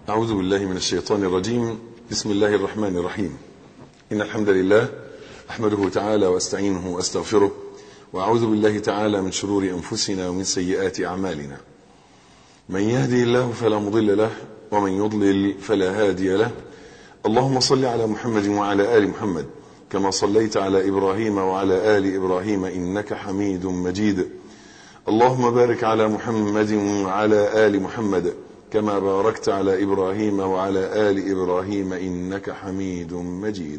أعوذ بالله من الشيطان الرجيم بسم الله الرحمن الرحيم إن الحمد لله أحمده تعالى وأستعينه وأستغفره وأعوذ بالله تعالى من شرور أنفسنا ومن سيئات أعمالنا من يهدي الله فلا مضل له ومن يضلل فلا هادي له اللهم صل على محمد وعلى آل محمد كما صليت على إبراهيم وعلى آل إبراهيم إنك حميد مجيد اللهم بارك على محمد وعلى آل محمد كما باركت على إبراهيم وعلى آل إبراهيم إنك حميد مجيد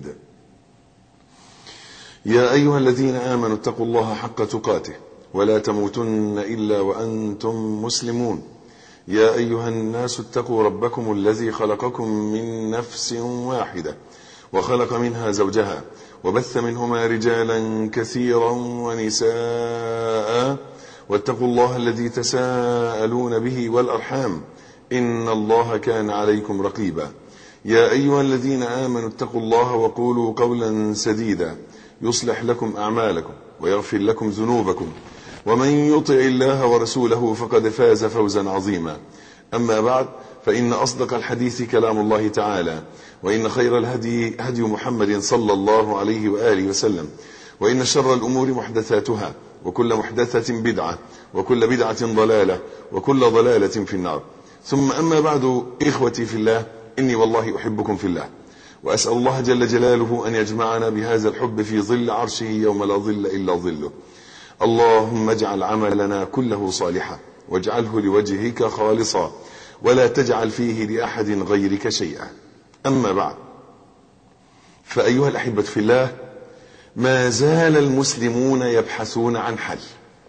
يا أيها الذين آمنوا اتقوا الله حق تقاته ولا تموتن إلا وأنتم مسلمون يا أيها الناس اتقوا ربكم الذي خلقكم من نفس واحدة وخلق منها زوجها وبث منهما رجالا كثيرا ونساء واتقوا الله الذي تساءلون به والأرحام إن الله كان عليكم رقيبا يا أيها الذين آمنوا اتقوا الله وقولوا قولا سديدا يصلح لكم أعمالكم ويغفر لكم ذنوبكم ومن يطع الله ورسوله فقد فاز فوزا عظيما أما بعد فإن أصدق الحديث كلام الله تعالى وإن خير الهدي هدي محمد صلى الله عليه وآله وسلم وإن شر الأمور محدثاتها وكل محدثة بدعة وكل بدعة ضلالة وكل ضلالة في النار ثم أما بعد إخوتي في الله إني والله أحبكم في الله وأسأل الله جل جلاله أن يجمعنا بهذا الحب في ظل عرشه يوم لا ظل إلا ظله اللهم اجعل عملنا كله صالحا واجعله لوجهك خالصا ولا تجعل فيه لأحد غيرك شيئا أما بعد فأيها الأحبة في الله ما زال المسلمون يبحثون عن حل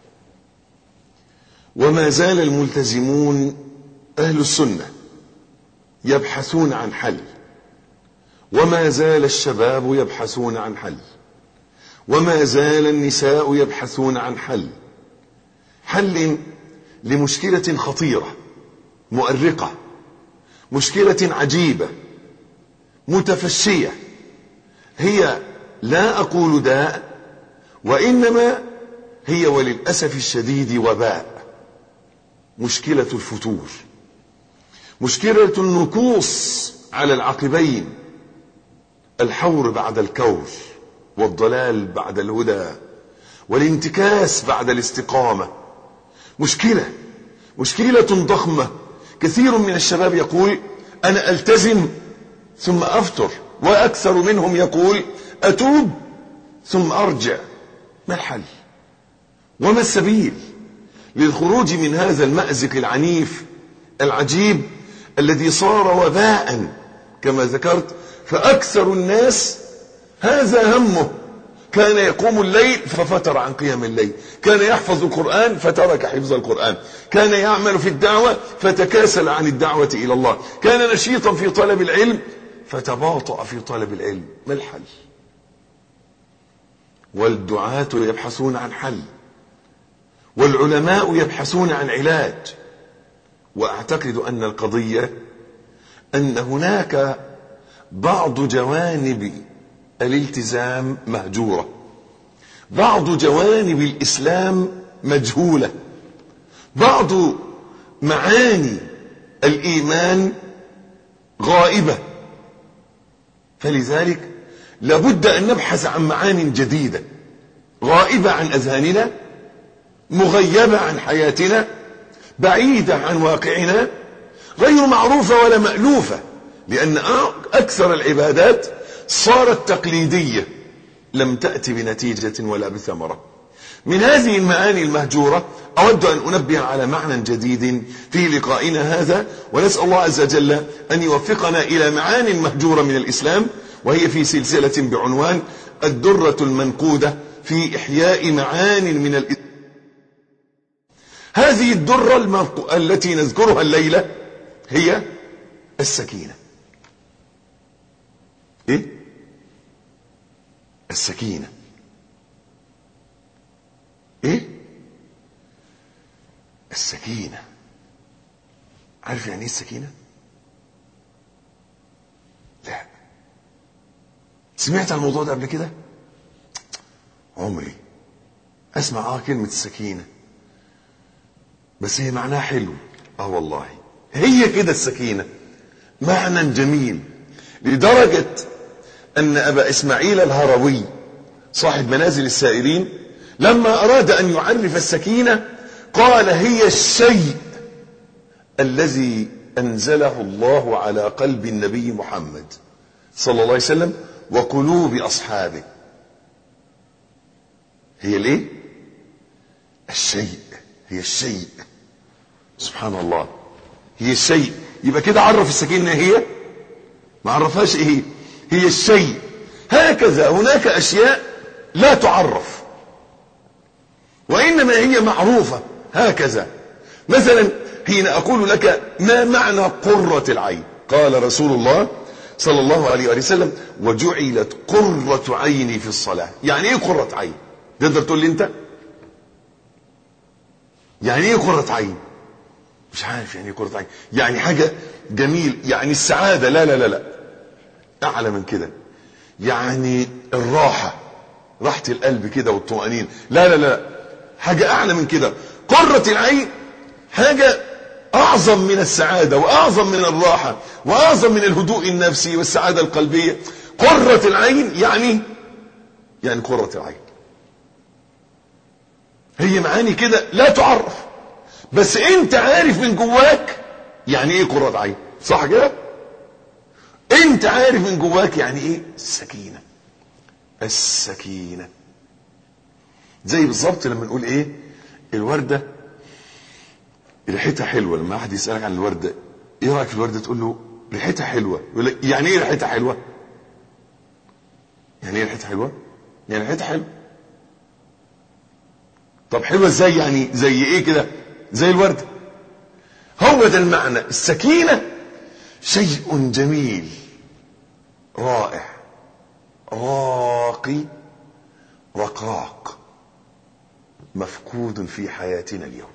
وما زال الملتزمون أهل السنة يبحثون عن حل وما زال الشباب يبحثون عن حل وما زال النساء يبحثون عن حل حل لمشكلة خطيرة مؤرقة مشكلة عجيبة متفشية هي لا أقول داء وإنما هي وللأسف الشديد وباء مشكلة الفتور مشكلة النكوص على العقبين الحور بعد الكور والضلال بعد الهدى والانتكاس بعد الاستقامة مشكلة مشكلة ضخمة كثير من الشباب يقول أنا ألتزم ثم أفتر وأكثر منهم يقول أتوب ثم أرجع ما الحل وما السبيل للخروج من هذا المأزق العنيف العجيب الذي صار وباء كما ذكرت فأكثر الناس هذا همه كان يقوم الليل ففتر عن قيام الليل كان يحفظ القرآن فترك حفظ القرآن كان يعمل في الدعوة فتكاسل عن الدعوة إلى الله كان نشيطا في طلب العلم فتباطأ في طلب العلم ما الحل والدعاة يبحثون عن حل والعلماء يبحثون عن علاج وأعتقد أن القضية أن هناك بعض جوانب الالتزام مهجورة بعض جوانب الإسلام مجهولة بعض معاني الإيمان غائبة فلذلك لابد أن نبحث عن معان جديدة غائبة عن أذهاننا مغيبة عن حياتنا بعيدة عن واقعنا غير معروفة ولا مألوفة لأن أكثر العبادات صارت تقليدية لم تأتي بنتيجة ولا بثمرة من هذه المعاني المهجورة أود أن أنبه على معنى جديد في لقائنا هذا ونسأل الله عز وجل أن يوفقنا إلى معان مهجورة من الإسلام وهي في سلسلة بعنوان الدرة المنقودة في إحياء معان من الإسلام هذه الدرة المنق... التي نذكرها الليلة هي السكينة ايه السكينة ايه السكينة عارف يعني ايه السكينة لا سمعت عن الموضوع ده قبل كده عمري اسمع اه كلمة السكينة بس هي معناها حلو اه والله هي كده السكينة معنى جميل لدرجة أن أبا إسماعيل الهروي صاحب منازل السائرين لما أراد أن يعرف السكينة قال هي الشيء الذي أنزله الله على قلب النبي محمد صلى الله عليه وسلم وقلوب أصحابه هي الايه الشيء هي الشيء سبحان الله هي الشيء يبقى كده عرف السكينة هي ما عرفهاش ايه هي الشيء هكذا هناك اشياء لا تعرف وانما هي معروفة هكذا مثلا حين اقول لك ما معنى قرة العين قال رسول الله صلى الله عليه وآله وسلم وجعلت قرة عيني في الصلاة يعني ايه قرة عين تقدر تقول لي انت يعني ايه قرة عين مش عارف يعني ايه قرة عين يعني حاجة جميل يعني السعادة لا لا لا لا اعلى من كده يعني الراحة راحة القلب كده والطمأنينة لا لا لا حاجة اعلى من كده قرة العين حاجة اعظم من السعادة واعظم من الراحة واعظم من الهدوء النفسي والسعادة القلبية قرة العين يعني يعني قرة العين هي معاني كده لا تعرف بس انت عارف من جواك يعني ايه قرة عين صح كده انت عارف من جواك يعني ايه السكينة السكينة زي بالظبط لما نقول ايه الوردة ريحتها حلوة لما احد يسألك عن الوردة ايه رأيك في الوردة تقول له ريحتها حلوة يقول لك يعني ايه ريحتها حلوة يعني ايه ريحتها حلوة يعني ريحتها حلوة طب حلوة ازاي يعني زي ايه كده زي الوردة هو ده المعنى السكينة شيء جميل رائع راقي رقراق مفقود في حياتنا اليوم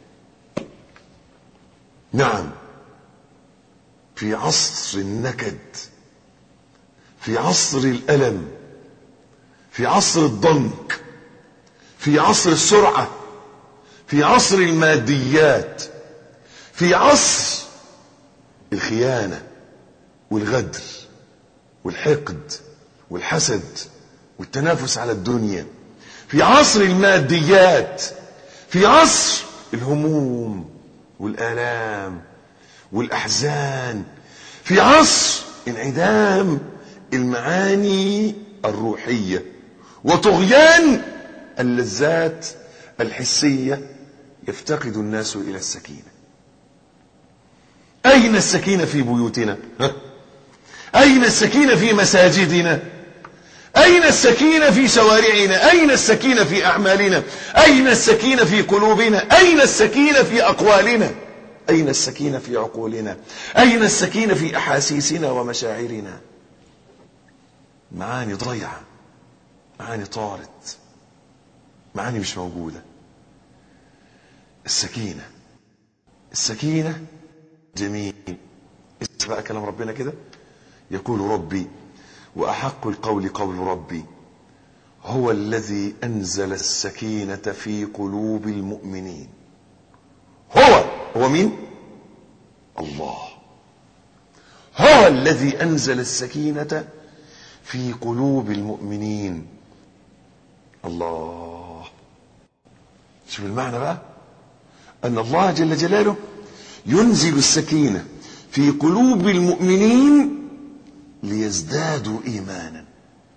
نعم في عصر النكد في عصر الألم في عصر الضنك في عصر السرعة في عصر الماديات في عصر الخيانة والغدر والحقد والحسد والتنافس على الدنيا في عصر الماديات في عصر الهموم والآلام والأحزان في عصر انعدام المعاني الروحية وطغيان اللذات الحسية يفتقد الناس إلى السكينة أين السكينة في بيوتنا ها؟ أين السكينة في مساجدنا أين السكينة في شوارعنا أين السكينة في أعمالنا أين السكينة في قلوبنا أين السكينة في أقوالنا أين السكينة في عقولنا أين السكينة في أحاسيسنا ومشاعرنا معاني ضيعة معاني طارت معاني مش موجودة السكينة السكينة جميل اسمع بقى كلام ربنا كده يقول ربي وأحق القول قول ربي هو الذي أنزل السكينة في قلوب المؤمنين هو هو مين الله هو الذي أنزل السكينة في قلوب المؤمنين الله شوف المعنى بقى أن الله جل جلاله ينزل السكينة في قلوب المؤمنين ليزدادوا إيمانا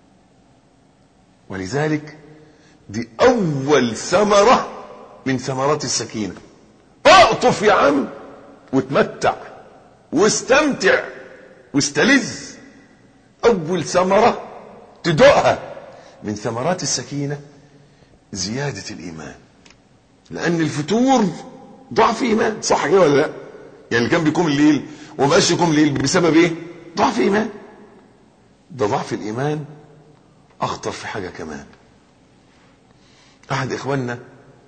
ولذلك دي أول ثمرة من ثمرات السكينة اقطف يا عم وتمتع واستمتع واستلذ أول ثمرة تدوقها من ثمرات السكينة زيادة الإيمان لأن الفتور ضعف إيمان صح كده ولا لا؟ يعني اللي كان بيقوم الليل وما بقاش يقوم الليل بسبب إيه؟ ضعف إيمان ده ضعف الإيمان أخطر في حاجة كمان أحد إخواننا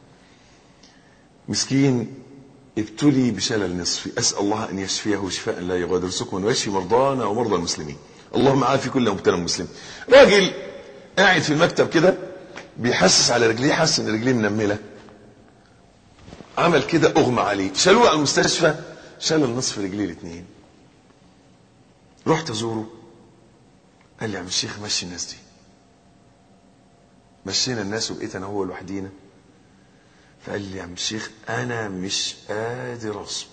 مسكين ابتلي بشلل نصفي أسأل الله أن يشفيه شفاء لا يغادر سقما ويشفي مرضانا ومرضى المسلمين اللهم عافي كل مبتلى مسلم راجل قاعد في المكتب كده بيحسس على رجليه حس ان رجليه منمله عمل كده اغمى عليه شالوه على المستشفى شال نصف رجليه الاثنين رحت ازوره قال لي يا عم الشيخ مشي الناس دي مشينا الناس وبقيت انا هو لوحدينا فقال لي يا عم الشيخ انا مش قادر اصبر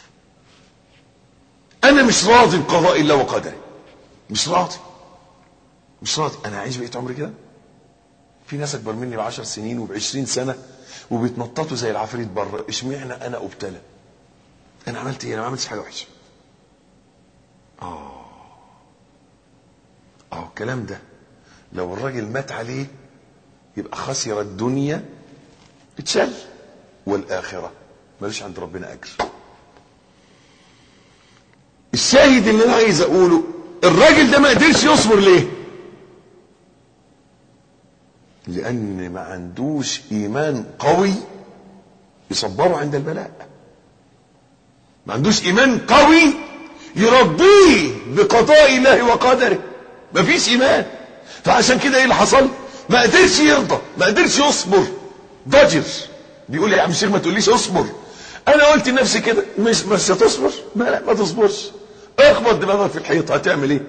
انا مش راضي بقضاء الله وقدره مش راضي مش راضي انا عايش بقيت عمري كده في ناس اكبر مني بعشر سنين وبعشرين سنه وبيتنططوا زي العفاريت بره اشمعنى انا ابتلى انا عملت ايه انا ما عملتش حاجه وحشه اه اه الكلام ده لو الراجل مات عليه يبقى خسر الدنيا اتشل والاخره ملوش عند ربنا اجر الشاهد اللي انا عايز اقوله الراجل ده ما قدرش يصبر ليه لان ما عندوش ايمان قوي يصبره عند البلاء ما عندوش ايمان قوي يربيه بقضاء الله وقدره ما فيش ايمان فعشان كده ايه اللي حصل ما قدرش يرضى ما قدرش يصبر ضجر بيقول يا عم الشيخ ما تقوليش اصبر انا قلت لنفسي كده مش مش هتصبر ما لا ما تصبرش اخبط دماغك في الحيط هتعمل ايه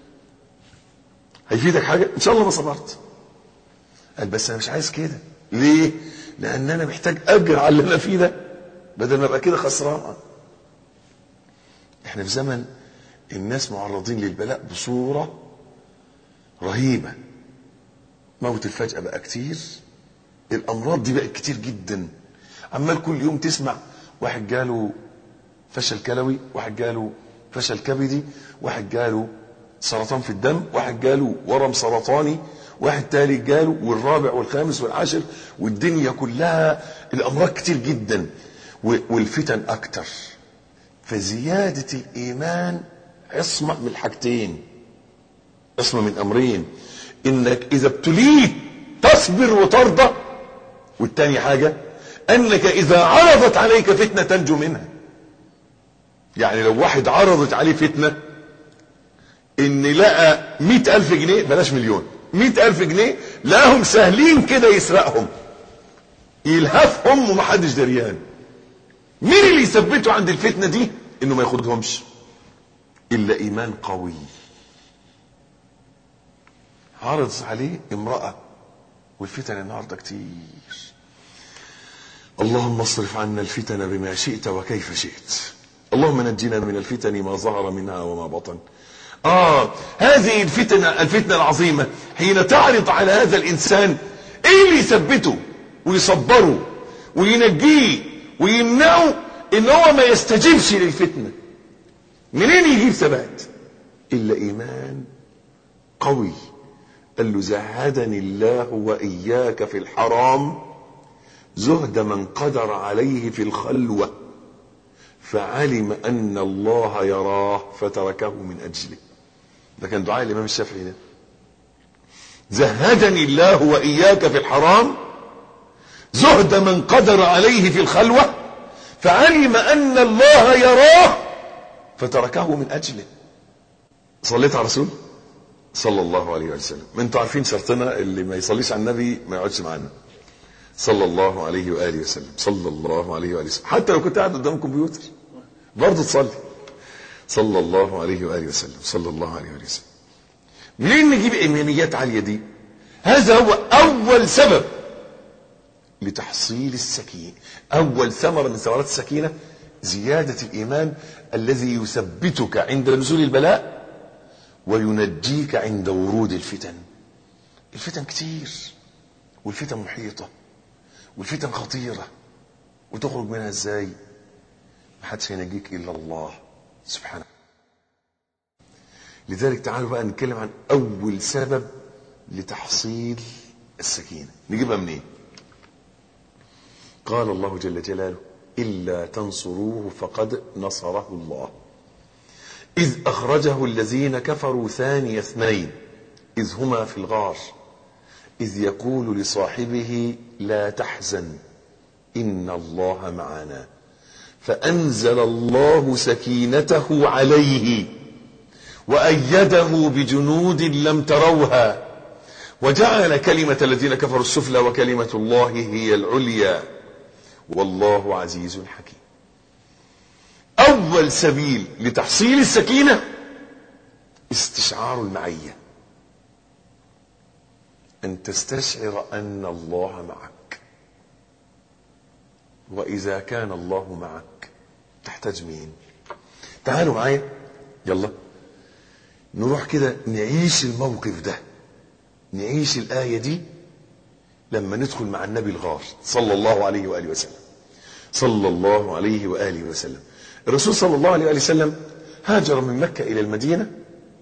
هيفيدك حاجه ان شاء الله ما صبرت قال بس انا مش عايز كده ليه لان انا محتاج اجر على اللي انا فيه ده بدل ما ابقى كده خسران احنا في زمن الناس معرضين للبلاء بصوره رهيبه موت الفجأة بقى كتير الأمراض دي بقت كتير جدا عمال كل يوم تسمع واحد جاله فشل كلوي واحد جاله فشل كبدي واحد جاله سرطان في الدم واحد جاله ورم سرطاني واحد تالي جاله والرابع والخامس والعاشر والدنيا كلها الأمراض كتير جدا والفتن أكتر فزيادة الإيمان عصمة من الحاجتين عصمة من أمرين انك اذا ابتليت تصبر وترضى والتاني حاجة انك اذا عرضت عليك فتنة تنجو منها يعني لو واحد عرضت عليه فتنة ان لقى مئة الف جنيه بلاش مليون مئة الف جنيه لقاهم سهلين كده يسرقهم يلهفهم ومحدش دريان مين اللي يثبته عند الفتنة دي انه ما ياخدهمش الا ايمان قوي عرض عليه امرأة والفتن النهاردة كتير اللهم اصرف عنا الفتن بما شئت وكيف شئت اللهم نجنا من الفتن ما ظهر منها وما بطن آه هذه الفتنة الفتنة العظيمة حين تعرض على هذا الإنسان إيه اللي يثبته ويصبره وينجيه ويمنعه إن هو ما يستجيبش للفتنة منين يجيب ثبات إلا إيمان قوي قال له زهدني الله وإياك في الحرام زهد من قدر عليه في الخلوة فعلم أن الله يراه فتركه من أجله ده كان دعاء الإمام الشافعي ده زهدني الله وإياك في الحرام زهد من قدر عليه في الخلوة فعلم أن الله يراه فتركه من أجله صليت على رسول صلى الله عليه وسلم انتوا عارفين شرطنا اللي ما يصليش على النبي ما يقعدش معانا صلى الله عليه واله وسلم صلى الله عليه واله وسلم حتى لو كنت قاعد قدام الكمبيوتر برضه تصلي صلى الله عليه واله وسلم صلى الله عليه واله وسلم منين نجيب ايمانيات عاليه دي هذا هو اول سبب لتحصيل السكينه اول ثمره من ثمرات السكينه زياده الايمان الذي يثبتك عند نزول البلاء وينجيك عند ورود الفتن الفتن كتير والفتن محيطة والفتن خطيرة وتخرج منها ازاي محدش هينجيك الا الله سبحانه لذلك تعالوا بقى نتكلم عن اول سبب لتحصيل السكينة نجيبها منين قال الله جل جلاله إلا تنصروه فقد نصره الله إذ أخرجه الذين كفروا ثاني اثنين إذ هما في الغار إذ يقول لصاحبه لا تحزن إن الله معنا فأنزل الله سكينته عليه وأيده بجنود لم تروها وجعل كلمة الذين كفروا السفلى وكلمة الله هي العليا والله عزيز حكيم أول سبيل لتحصيل السكينة استشعار المعية أن تستشعر أن الله معك وإذا كان الله معك تحتاج مين تعالوا معايا يلا نروح كده نعيش الموقف ده نعيش الآية دي لما ندخل مع النبي الغار صلى الله عليه وآله وسلم صلى الله عليه وآله وسلم الرسول صلى الله عليه وآله وسلم هاجر من مكة إلى المدينة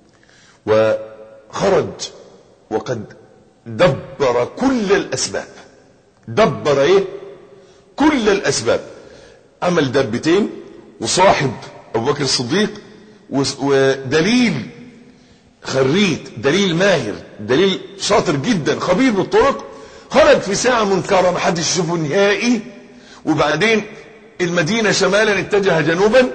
وخرج وقد دبر كل الأسباب دبر إيه كل الأسباب عمل دبتين وصاحب أبو بكر الصديق ودليل خريت دليل ماهر دليل شاطر جدا خبير بالطرق خرج في ساعة منكرة ما حدش يشوفه نهائي وبعدين المدينة شمالا اتجه جنوبا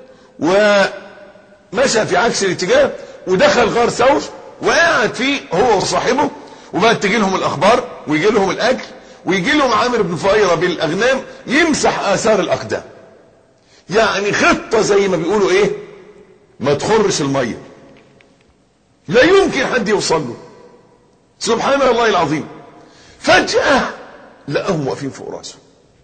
ومشى في عكس الاتجاه ودخل غار ثور وقعد فيه هو وصاحبه وبقت تجي لهم الاخبار ويجي لهم الاكل ويجي لهم عامر بن فؤيرة بالاغنام يمسح اثار الاقدام يعني خطة زي ما بيقولوا ايه ما تخرش المية لا يمكن حد يوصل له سبحان الله العظيم فجأة لقاهم واقفين فوق راسه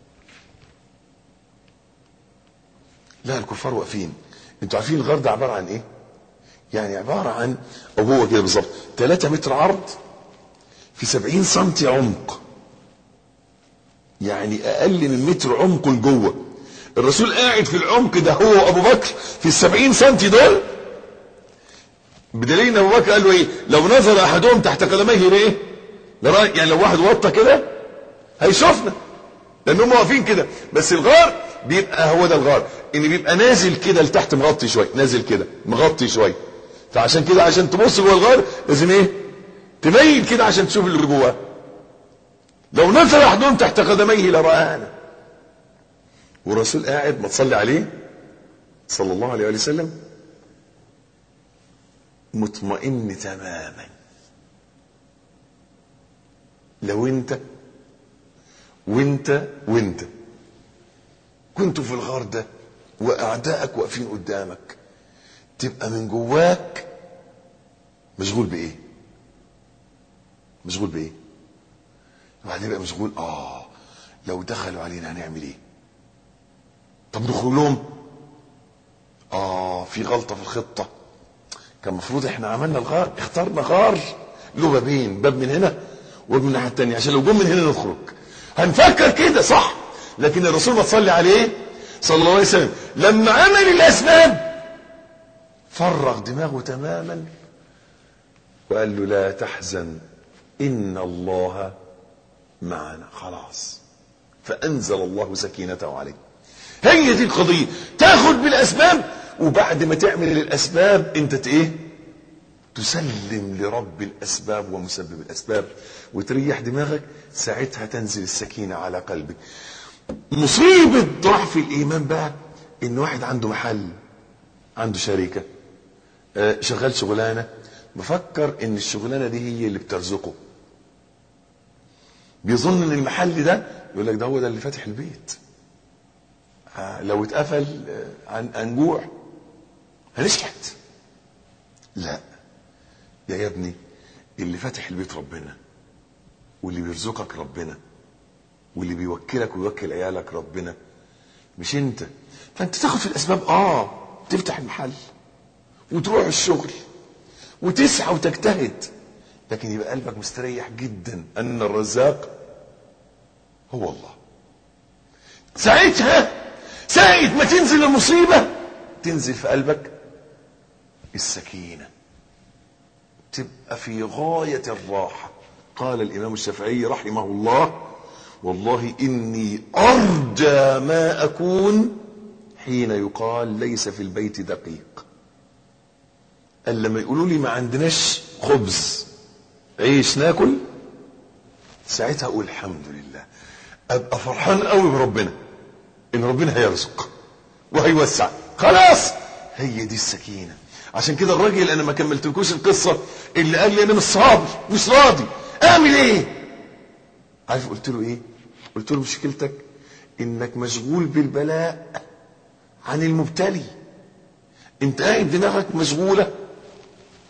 لا الكفار واقفين انتوا عارفين الغار ده عبارة عن ايه يعني عبارة عن او هو كده بالظبط 3 متر عرض في 70 سنتي عمق يعني اقل من متر عمق لجوه الرسول قاعد في العمق ده هو وابو بكر في السبعين سنتي دول بدليل ان ابو بكر قال له ايه لو نظر احدهم تحت قدميه لايه يعني لو واحد وطى كده هيشوفنا لان هم واقفين كده بس الغار بيبقى هو ده الغار ان بيبقى نازل كده لتحت مغطي شويه نازل كده مغطي شويه فعشان كده عشان تبص جوه الغار لازم ايه تميل كده عشان تشوف اللي جواه لو نزل احدهم تحت قدميه لرآنا والرسول قاعد ما تصلي عليه صلى الله عليه وسلم مطمئن تماما لو انت وانت وانت كنت في الغار ده واعدائك واقفين قدامك تبقى من جواك مشغول بايه مشغول بايه وبعدين يبقى مشغول اه لو دخلوا علينا هنعمل ايه طب ندخل لهم اه في غلطه في الخطه كان المفروض احنا عملنا الغار اخترنا غار له بابين باب من هنا وباب من الناحيه الثانيه عشان لو جم من هنا نخرج هنفكر كده صح لكن الرسول ما تصلي عليه صلى الله عليه وسلم لما عمل الاسباب فرغ دماغه تماما وقال له لا تحزن ان الله معنا خلاص فانزل الله سكينته عليه هي دي القضيه تاخد بالاسباب وبعد ما تعمل الاسباب انت ايه تسلم لرب الاسباب ومسبب الاسباب وتريح دماغك ساعتها تنزل السكينه على قلبك مصيبه ضعف الايمان بقى ان واحد عنده محل عنده شركه آه شغال شغلانه بفكر ان الشغلانه دي هي اللي بترزقه بيظن ان المحل ده يقول لك ده هو ده اللي فاتح البيت آه لو اتقفل آه هنجوع هنشحت لا يا يا ابني اللي فاتح البيت ربنا واللي بيرزقك ربنا واللي بيوكلك ويوكل عيالك ربنا مش انت فانت تاخد في الاسباب اه تفتح المحل وتروح الشغل وتسعى وتجتهد لكن يبقى قلبك مستريح جدا ان الرزاق هو الله ساعتها ساعة ما تنزل المصيبة تنزل في قلبك السكينة تبقى في غاية الراحة قال الإمام الشافعي رحمه الله والله إني أرجى ما أكون حين يقال ليس في البيت دقيق قال لما يقولوا لي ما عندناش خبز عيش ناكل ساعتها اقول الحمد لله ابقى فرحان قوي بربنا ان ربنا هيرزق وهيوسع خلاص هي دي السكينه عشان كده الراجل انا ما كملتلكوش القصه اللي قال لي انا مش صابر مش راضي اعمل ايه عارف قلت له ايه قلت له مشكلتك انك مشغول بالبلاء عن المبتلي انت قاعد دماغك مشغوله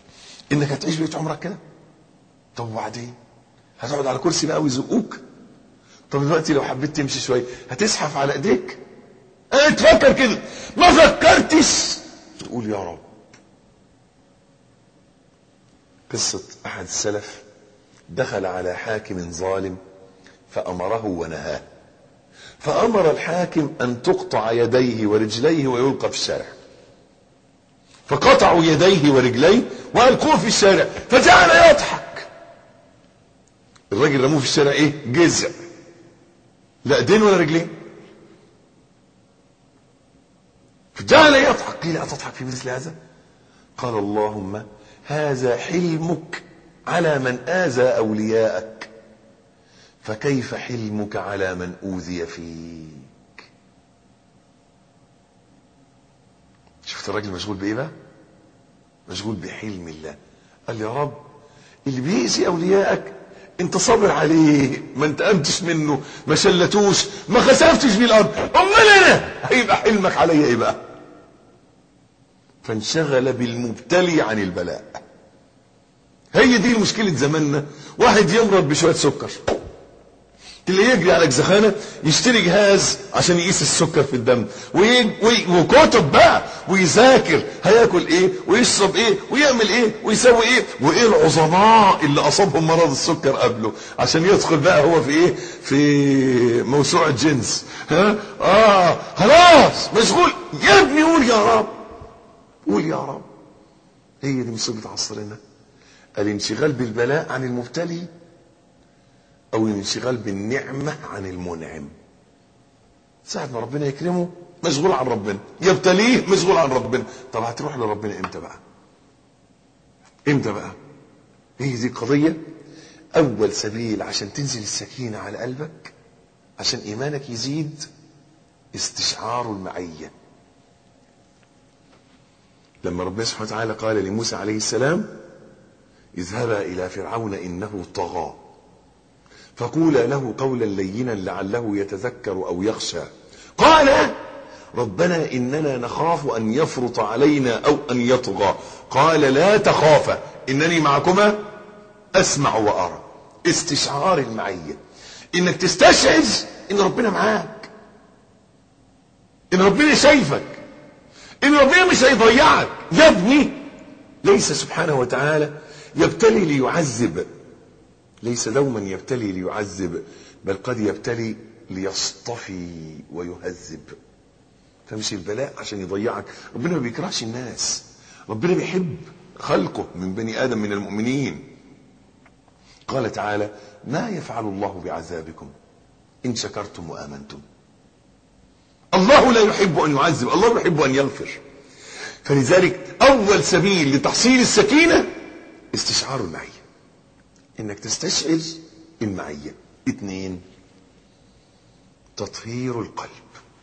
انك هتعيش بقيت عمرك كده طب وبعدين هتقعد على كرسي بقى ويزقوك طب دلوقتي لو حبيت تمشي شويه هتزحف على ايديك اه تفكر كده ما فكرتش تقول يا رب قصة أحد السلف دخل على حاكم ظالم فأمره ونهاه فأمر الحاكم أن تقطع يديه ورجليه ويلقى في الشارع فقطعوا يديه ورجليه وألقوه في الشارع فجعل يضحك الراجل رموه في الشارع ايه جزع لا ايدين ولا رجلين فجعل يضحك قيل أتضحك في مثل هذا قال اللهم هذا حلمك على من آذى أولياءك فكيف حلمك على من أوذي فيك شفت الراجل مشغول بإيه بقى مشغول بحلم الله قال لي يا رب اللي بيأذي أولياءك انت صابر عليه ما انتقمتش منه ما شلتوش ما خسفتش بيه الارض امال انا هيبقى حلمك عليا ايه بقى فانشغل بالمبتلي عن البلاء هي دي مشكلة زماننا واحد يمرض بشوية سكر تلاقيه يجري على جزخانة يشتري جهاز عشان يقيس السكر في الدم وي... وي... وكتب بقى ويذاكر هياكل ايه ويشرب ايه ويعمل ايه ويسوي ايه وايه العظماء اللي اصابهم مرض السكر قبله عشان يدخل بقى هو في ايه في موسوعة جنس ها اه خلاص مشغول يا ابني قول يا رب قول يا رب هي دي مصيبة عصرنا الانشغال بالبلاء عن المبتلي او الانشغال بالنعمة عن المنعم ساعة ما ربنا يكرمه مشغول عن ربنا يبتليه مشغول عن ربنا طب هتروح لربنا امتى بقى امتى بقى هي دي القضية اول سبيل عشان تنزل السكينة على قلبك عشان ايمانك يزيد استشعار المعية لما ربنا سبحانه وتعالى قال لموسى عليه السلام اذهبا الى فرعون انه طغى فقولا له قولا لينا لعله يتذكر او يخشى قال ربنا اننا نخاف ان يفرط علينا او ان يطغى قال لا تخافا انني معكما اسمع وارى استشعار المعيه انك تستشعر ان ربنا معاك ان ربنا شايفك ان ربنا مش هيضيعك يا ابني ليس سبحانه وتعالى يبتلي ليعذب ليس دوما يبتلي ليعذب بل قد يبتلي ليصطفي ويهذب فمش البلاء عشان يضيعك ربنا ما بيكرهش الناس ربنا بيحب خلقه من بني ادم من المؤمنين قال تعالى ما يفعل الله بعذابكم ان شكرتم وامنتم الله لا يحب ان يعذب الله يحب ان يغفر فلذلك اول سبيل لتحصيل السكينه استشعار المعيه انك تستشعر المعية اثنين تطهير القلب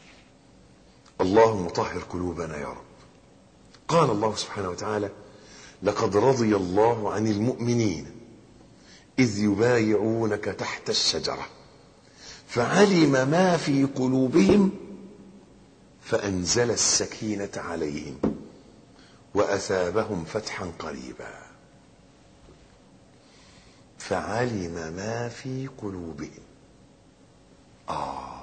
اللهم طهر قلوبنا يا رب قال الله سبحانه وتعالى لقد رضي الله عن المؤمنين إذ يبايعونك تحت الشجرة فعلم ما في قلوبهم فأنزل السكينة عليهم وأثابهم فتحا قريبا فعلم ما في قلوبهم آه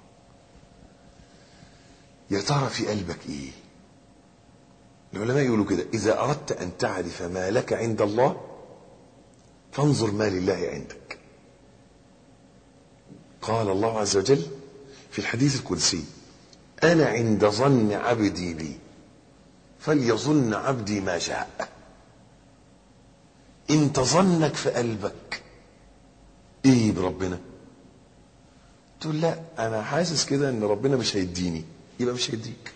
يا ترى في قلبك إيه العلماء يقولوا كده إذا أردت أن تعرف ما لك عند الله فانظر ما لله عندك قال الله عز وجل في الحديث القدسي أنا عند ظن عبدي بي فليظن عبدي ما شاء انت ظنك في قلبك ايه بربنا تقول لا انا حاسس كده ان ربنا مش هيديني يبقى مش هيديك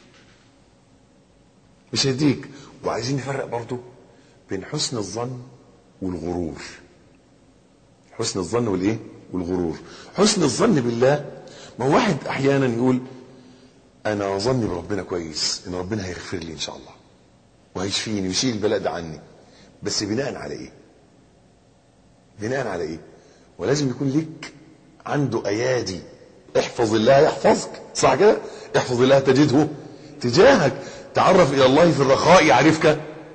مش هيديك وعايزين نفرق برضو بين حسن الظن والغرور حسن الظن والايه والغرور حسن الظن بالله ما هو واحد احيانا يقول انا ظني بربنا كويس ان ربنا هيغفر لي ان شاء الله وهيشفيني ويشيل البلاء ده عني بس بناء على ايه بناء على ايه ولازم يكون لك عنده ايادي احفظ الله يحفظك صح كده احفظ الله تجده تجاهك تعرف الى الله في الرخاء يعرفك في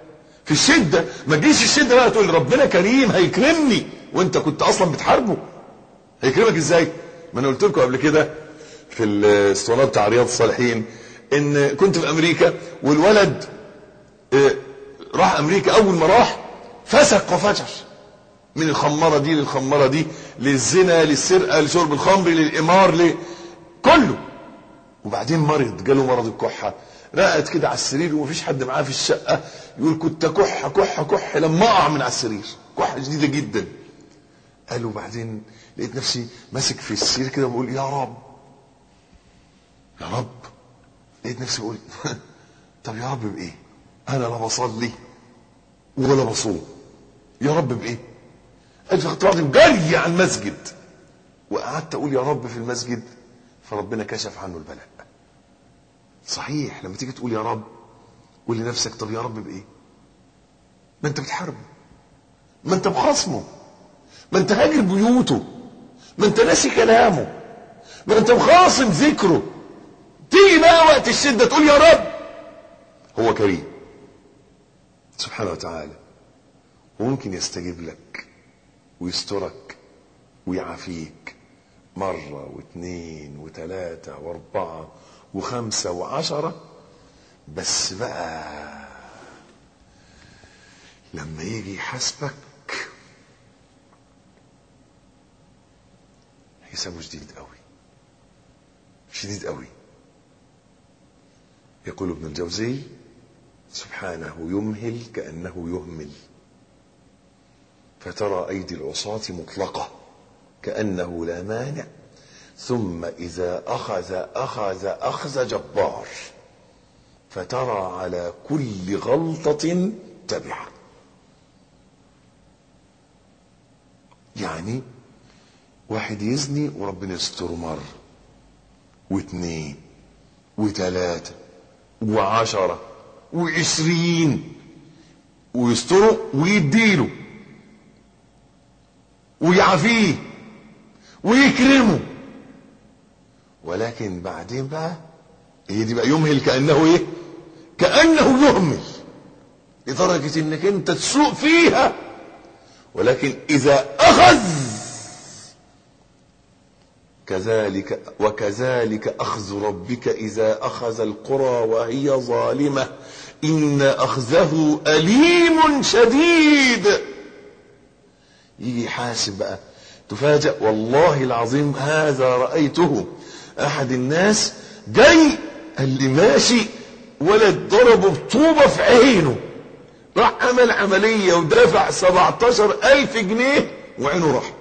في الشدة ما تجيش الشدة بقى تقول ربنا كريم هيكرمني وانت كنت اصلا بتحاربه هيكرمك ازاي ما انا قلت لكم قبل كده في الاسطوانات بتاع رياض الصالحين ان كنت في امريكا والولد اه راح امريكا اول ما راح فسق وفجر من الخمارة دي للخمارة دي للزنا للسرقة لشرب الخمر للإمار ل... كله وبعدين مرض جاله مرض الكحة رقد كده على السرير ومفيش حد معاه في الشقة يقول كنت كح كح كح لما اقع من على السرير كحة شديدة جدا قال وبعدين لقيت نفسي ماسك في السرير كده بقول يا رب يا رب لقيت نفسي بقول طب يا رب بايه انا لا بصلي ولا بصوم يا رب بايه قال فخدت بعضي جري على المسجد وقعدت اقول يا رب في المسجد فربنا كشف عنه البلاء صحيح لما تيجي تقول يا رب قول لنفسك طب يا رب بايه ما انت بتحاربه ما انت بخصمه ما انت هاجر بيوته ما انت ناسي كلامه ما انت مخاصم ذكره تيجي بقى وقت الشده تقول يا رب هو كريم سبحانه وتعالى وممكن يستجيب لك ويسترك ويعافيك مرة واثنين وثلاثة واربعة وخمسة وعشرة بس بقى لما يجي يحاسبك حسابه شديد قوي شديد قوي يقول ابن الجوزي سبحانه يمهل كأنه يهمل فترى أيدي العصاة مطلقة كأنه لا مانع ثم إذا أخذ أخذ أخذ جبار فترى على كل غلطة تبعة يعني واحد يزني وربنا يستره مرة واثنين وثلاثة وعشرة وعشرين ويستره ويديله ويعافيه ويكرمه ولكن بعدين بقى هي دي بقى يمهل كأنه ايه كأنه يهمل لدرجة انك انت تسوق فيها ولكن اذا اخذ كذلك وكذلك اخذ ربك اذا اخذ القرى وهي ظالمة ان اخذه اليم شديد يجي يحاسب بقى تفاجأ والله العظيم هذا رأيته أحد الناس جاي اللي ماشي ولد ضربه بطوبة في عينه راح عمل عملية ودافع 17 ألف جنيه وعينه راحت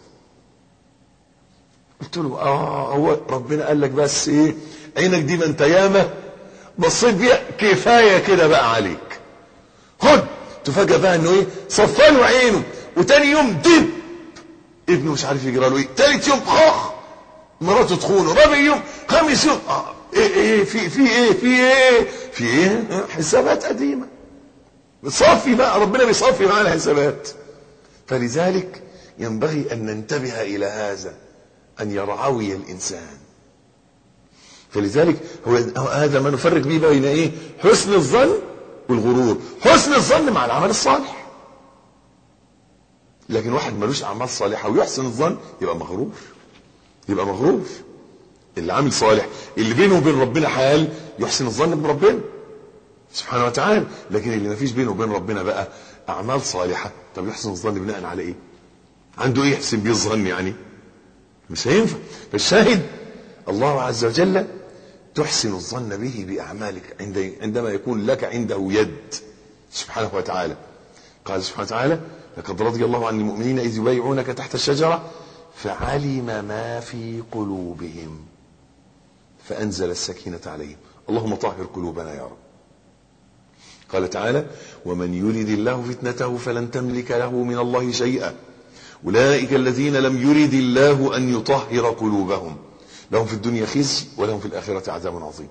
قلت له اه هو ربنا قال لك بس ايه عينك دي ما انت ياما بصيت بيها كفايه كده بقى عليك خد تفاجأ بقى انه ايه صفاله عينه وتاني يوم دب ابنه مش عارف يجرى له ايه تالت يوم خخ مراته تخونه رابع يوم خامس يوم آه ايه ايه في في ايه في ايه في ايه حسابات قديمه بتصفي بقى ربنا بيصفي معانا الحسابات فلذلك ينبغي ان ننتبه الى هذا ان يرعوي الانسان فلذلك هو هذا ما نفرق به بين ايه حسن الظن والغرور حسن الظن مع العمل الصالح لكن واحد ملوش اعمال صالحه ويحسن الظن يبقى مغرور يبقى مغرور اللي عامل صالح اللي بينه وبين ربنا حال يحسن الظن بربنا سبحانه وتعالى لكن اللي ما فيش بينه وبين ربنا بقى اعمال صالحه طب يحسن الظن بناء على ايه عنده ايه يحسن بيه الظن يعني مش هينفع فالشاهد الله عز وجل تحسن الظن به باعمالك عند عندما يكون لك عنده يد سبحانه وتعالى قال سبحانه وتعالى لقد رضي الله عن المؤمنين اذ يبايعونك تحت الشجره فعلم ما في قلوبهم فانزل السكينه عليهم اللهم طهر قلوبنا يا رب قال تعالى ومن يرد الله فتنته فلن تملك له من الله شيئا أولئك الذين لم يرد الله أن يطهر قلوبهم لهم في الدنيا خزي ولهم في الآخرة عذاب عظيم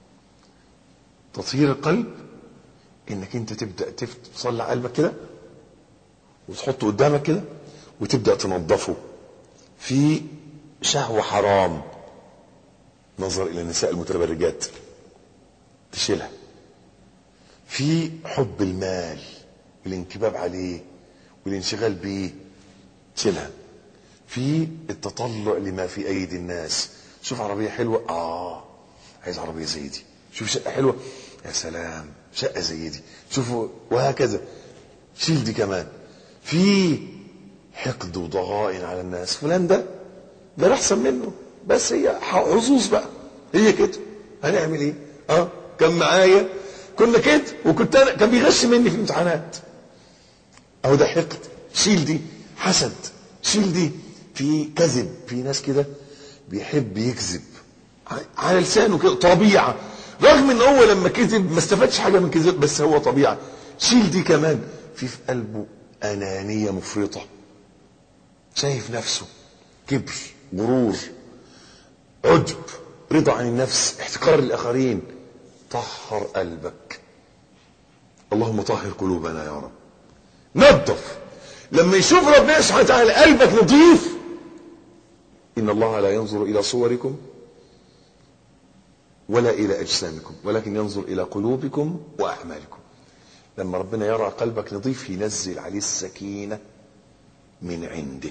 تطهير القلب انك انت تبدا تصلع قلبك كده وتحطه قدامك كده وتبدا تنظفه في شهوه حرام نظر الى النساء المتبرجات تشيلها في حب المال والانكباب عليه والانشغال بيه شيلها في التطلع لما في ايدي الناس شوف عربيه حلوه اه عايز عربيه زي دي شوف شقه حلوه يا سلام شقه زي دي شوفوا وهكذا شيل دي كمان في حقد وضغائن على الناس فلان ده ده أنا احسن منه بس هي حظوظ بقى هي كده هنعمل ايه اه كان معايا كنا كده وكنت انا كان بيغش مني في الامتحانات اهو ده حقد شيل دي حسد شيل دي في كذب في ناس كده بيحب يكذب على لسانه كده طبيعه رغم ان هو لما كذب ما استفادش حاجه من كذب بس هو طبيعه شيل دي كمان في في قلبه انانيه مفرطه شايف نفسه كبر غرور عجب رضا عن النفس احتقار الاخرين طهر قلبك اللهم طهر قلوبنا يا رب نظف لما يشوف ربنا سبحانه وتعالى قلبك نظيف ان الله لا ينظر الى صوركم ولا الى اجسامكم ولكن ينظر الى قلوبكم واعمالكم لما ربنا يرى قلبك نظيف ينزل عليه السكينه من عنده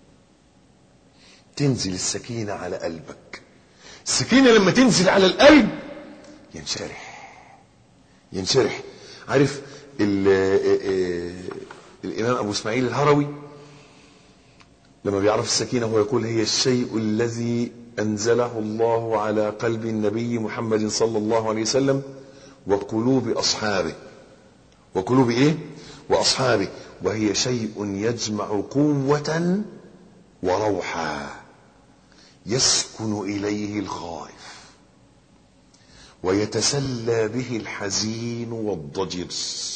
تنزل السكينه على قلبك السكينه لما تنزل على القلب ينشرح ينشرح عارف ال الامام ابو اسماعيل الهروي لما بيعرف السكينه هو يقول هي الشيء الذي انزله الله على قلب النبي محمد صلى الله عليه وسلم وقلوب اصحابه وقلوب ايه واصحابه وهي شيء يجمع قوه وروحا يسكن اليه الخائف ويتسلى به الحزين والضجر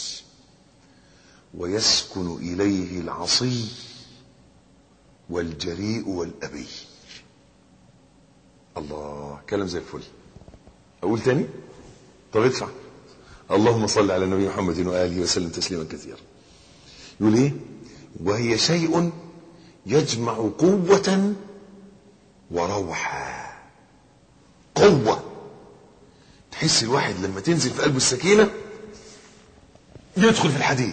ويسكن اليه العصي والجريء والابي الله كلام زي الفل اقول تاني طب ادفع اللهم صل على النبي محمد واله وسلم تسليما كثيرا يقول ايه وهي شيء يجمع قوه وروحا قوه تحس الواحد لما تنزل في قلبه السكينه يدخل في الحديد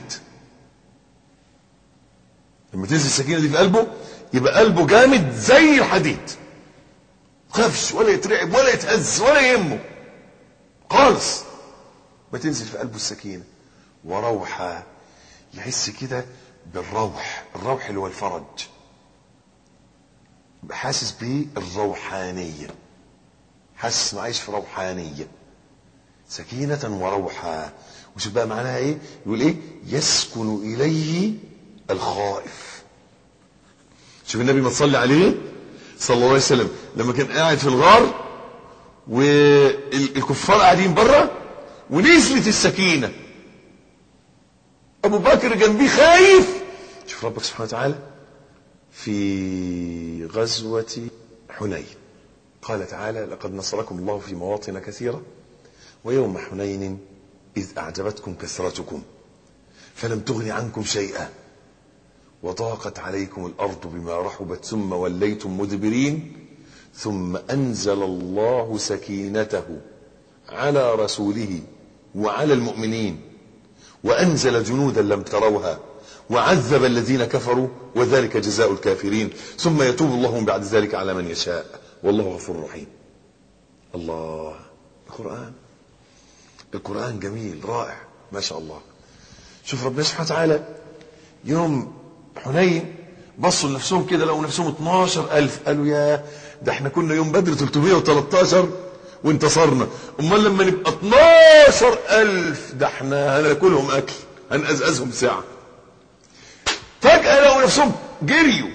لما تنزل السكينه دي في قلبه يبقى قلبه جامد زي الحديد خافش ولا يترعب ولا يتهز ولا يهمه خالص ما تنزل في قلبه السكينه وروحا يحس كده بالروح الروح اللي هو الفرج يبقى حاسس بالروحانيه حاسس انه عايش في روحانيه سكينه وروحا وشوف بقى معناها ايه يقول ايه يسكن اليه الخائف شوف النبي ما تصلي عليه صلى الله عليه وسلم لما كان قاعد في الغار والكفار قاعدين بره ونزلت السكينه ابو بكر جنبيه خايف شوف ربك سبحانه وتعالى في غزوه حنين قال تعالى لقد نصركم الله في مواطن كثيره ويوم حنين اذ اعجبتكم كثرتكم فلم تغن عنكم شيئا وضاقت عليكم الارض بما رحبت ثم وليتم مدبرين ثم انزل الله سكينته على رسوله وعلى المؤمنين وانزل جنودا لم تروها وعذب الذين كفروا وذلك جزاء الكافرين ثم يتوب الله من بعد ذلك على من يشاء والله غفور رحيم الله القران القران جميل رائع ما شاء الله شوف ربنا سبحانه وتعالى يوم حنين بصوا لنفسهم كده لقوا نفسهم 12000 قالوا يا ده احنا كنا يوم بدر 313 وانتصرنا امال لما نبقى 12000 ده احنا هناكلهم اكل هنقزقزهم ساعه فجاه لقوا نفسهم جريوا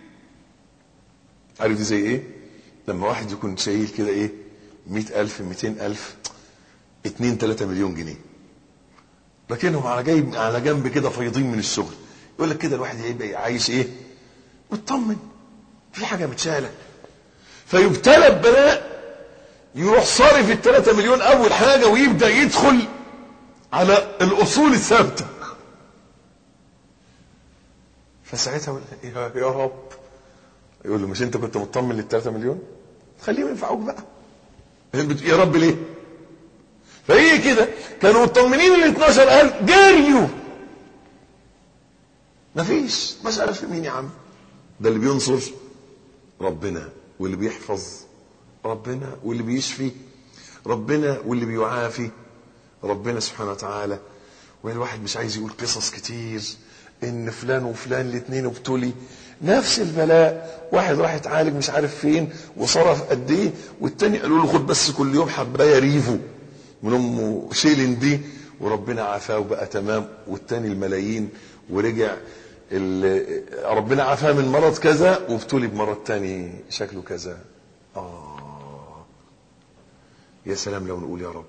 عارف دي زي ايه لما واحد يكون شايل كده ايه 100000 200000 2 3 مليون جنيه لكنهم على جنب على جنب كده فايضين من الشغل يقول لك كده الواحد يبقى عايش ايه مطمن في حاجه متشاله فيبتلى ببلاء يروح صارف ال 3 مليون اول حاجه ويبدا يدخل على الاصول الثابته فساعتها يقول يا رب يقول له مش انت كنت مطمن لل 3 مليون خليهم ينفعوك بقى يا رب ليه فهي كده كانوا مطمنين ال 12000 جريوا مفيش مسألة في مين يا عم ده اللي بينصر ربنا واللي بيحفظ ربنا واللي بيشفي ربنا واللي بيعافي ربنا سبحانه وتعالى والواحد مش عايز يقول قصص كتير ان فلان وفلان الاثنين ابتلي نفس البلاء واحد راح يتعالج مش عارف فين وصرف قد ايه والتاني قالوا له خد بس كل يوم حبايه ريفو من ام شيلن دي وربنا عافاه وبقى تمام والتاني الملايين ورجع ال- ربنا عافاه من مرض كذا وابتلي بمرض تاني شكله كذا اه يا سلام لو نقول يا رب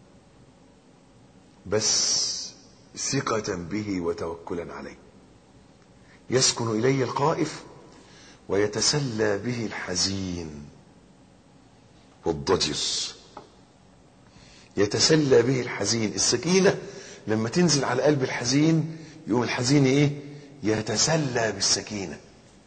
بس ثقة به وتوكلا عليه يسكن إلي الخائف ويتسلى به الحزين والضجر يتسلى به الحزين السكينة لما تنزل على قلب الحزين يقوم الحزين ايه يتسلى بالسكينة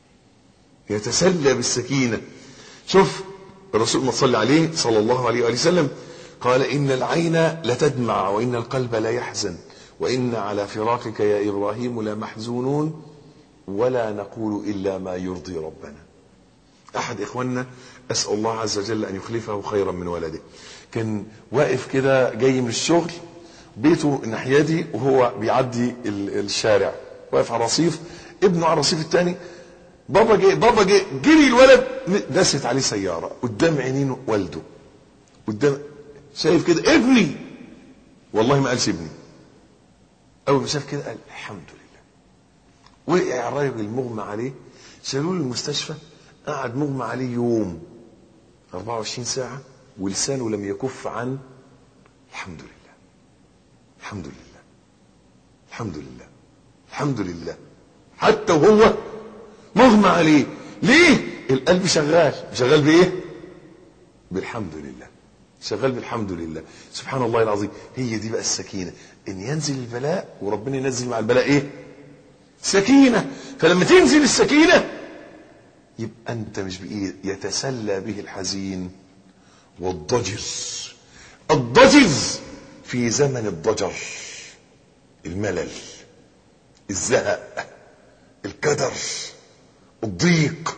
يتسلى بالسكينة شوف الرسول ما صلى عليه صلى الله عليه وآله وسلم قال إن العين لتدمع وإن القلب لا يحزن وإن على فراقك يا إبراهيم لمحزونون ولا نقول إلا ما يرضي ربنا أحد إخواننا أسأل الله عز وجل أن يخلفه خيرا من ولده كان واقف كده جاي من الشغل بيته الناحية دي وهو بيعدي ال- الشارع واقف على رصيف ابنه على الرصيف الثاني بابا جه بابا جه جري الولد دست عليه سيارة قدام عينين والده قدام شايف كده ابني والله ما قالش ابني اول ما شاف كده قال الحمد لله وقع الراجل مغمى عليه شالوه المستشفى قعد مغمى عليه يوم 24 ساعة ولسانه لم يكف عن الحمد لله الحمد لله الحمد لله الحمد لله حتى وهو مغمى عليه ليه القلب شغال شغال بايه بالحمد لله شغال بالحمد لله سبحان الله العظيم هي دي بقى السكينة ان ينزل البلاء وربنا ينزل مع البلاء ايه سكينة فلما تنزل السكينة يبقى انت مش بايه يتسلى به الحزين والضجر الضجر في زمن الضجر الملل الزهق الكدر الضيق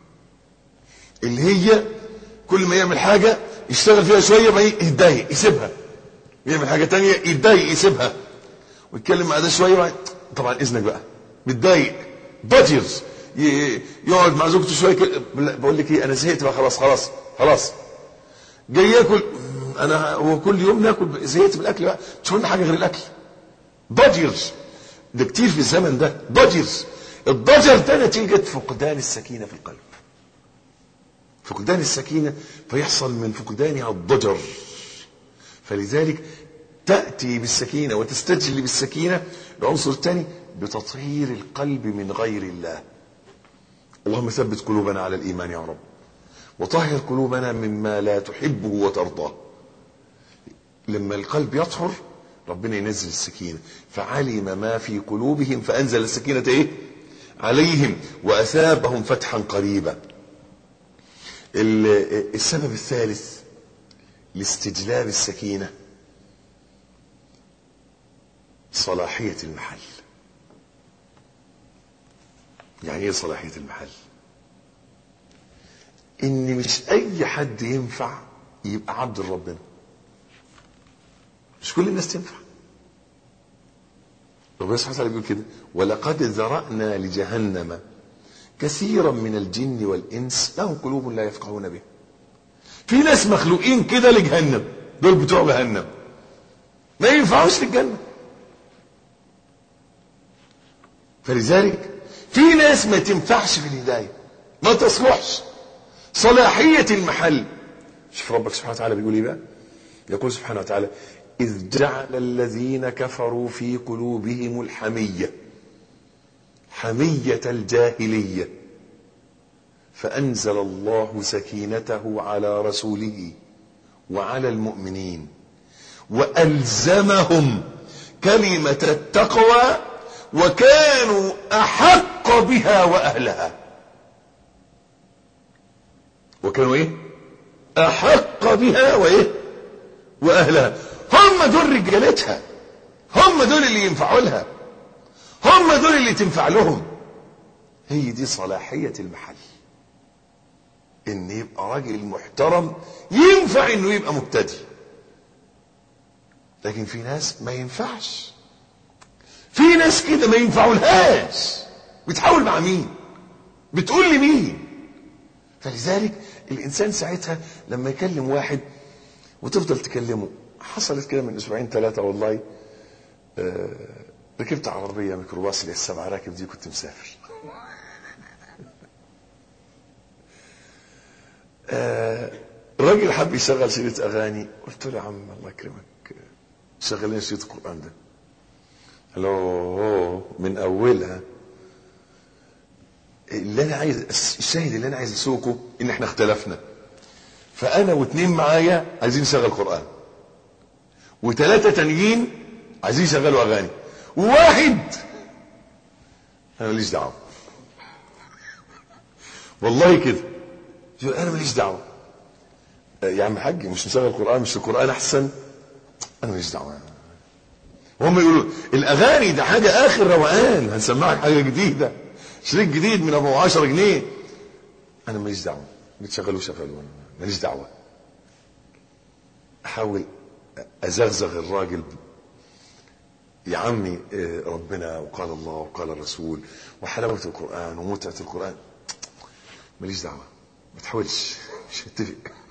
اللي هي كل ما يعمل حاجة يشتغل فيها شوية ما يتضايق يسيبها يعمل حاجة تانية يتضايق يسيبها ويتكلم مع ده شوية وبعد- طبعا إذنك بقى متضايق ضجر ي- يقعد مع زوجته شوية كده لا، بقول لك ايه انا زهقت بقى خلاص خلاص خلاص جاي ياكل انا هو كل يوم ناكل زهقت من الاكل بقى مش قلنا حاجه غير الاكل ضجر ده كتير في الزمن ده ضجر الضجر ده نتيجه فقدان السكينه في القلب فقدان السكينه فيحصل من فقدانها الضجر فلذلك تأتي بالسكينة وتستجلي بالسكينة العنصر الثاني بتطهير القلب من غير الله اللهم ثبت قلوبنا على الإيمان يا رب وطهر قلوبنا مما لا تحبه وترضاه لما القلب يطهر ربنا ينزل السكينة فعلم ما في قلوبهم فأنزل السكينة إيه عليهم وأثابهم فتحا قريبا ال- السبب الثالث لاستجلاب السكينة صلاحية المحل يعني ايه صلاحية المحل ان مش اي حد ينفع يبقى عبد ربنا مش كل الناس تنفع ربنا سبحانه وتعالى بيقول كده ولقد ذرأنا لجهنم كثيرا من الجن والإنس لهم قلوب لا يفقهون بها في ناس مخلوقين كده لجهنم دول بتوع جهنم ما ينفعوش للجنة فلذلك في ناس ما تنفعش في الهداية ما تصلحش صلاحية المحل شوف ربك سبحانه وتعالى بيقول ايه بقى يقول سبحانه وتعالى إذ جعل الذين كفروا في قلوبهم الحمية حمية الجاهلية فأنزل الله سكينته على رسوله وعلى المؤمنين وألزمهم كلمة التقوى وكانوا أحق بها وأهلها وكانوا إيه أحق بها وإيه وأهلها هم دول رجالتها هم دول اللي ينفعوا لها هم دول اللي تنفع لهم هي دي صلاحية المحل ان يبقى راجل محترم ينفع انه يبقى مبتدئ لكن في ناس ما ينفعش في ناس كده ما ينفعولهاش بتحاول مع مين بتقول لي مين فلذلك الانسان ساعتها لما يكلم واحد وتفضل تكلمه حصلت كده من اسبوعين ثلاثه والله آه ركبت عربيه ميكروباص اللي السبعه راكب دي كنت مسافر آه الراجل حب يشغل شريط اغاني قلت له يا عم الله يكرمك شغل لنا شريط القران ده قال له من اولها اللي انا عايز الشاهد اللي انا عايز اسوقه ان احنا اختلفنا فانا واثنين معايا عايزين نشغل قران وثلاثه تانيين عايزين يشغلوا اغاني وواحد انا ماليش دعوه والله كده انا ماليش دعوه يا عم حاج مش نشغل قران مش القران احسن انا ماليش دعوه وهم يقولوا الاغاني ده حاجه اخر روقان هنسمعك حاجه جديده شريك جديد من ابو 10 جنيه انا ماليش دعوه بتشغلوا شغلوا ماليش دعوه احاول ازغزغ الراجل يا عمي ربنا وقال الله وقال الرسول وحلاوه القران ومتعه القران ماليش دعوه ما تحاولش مش هتفق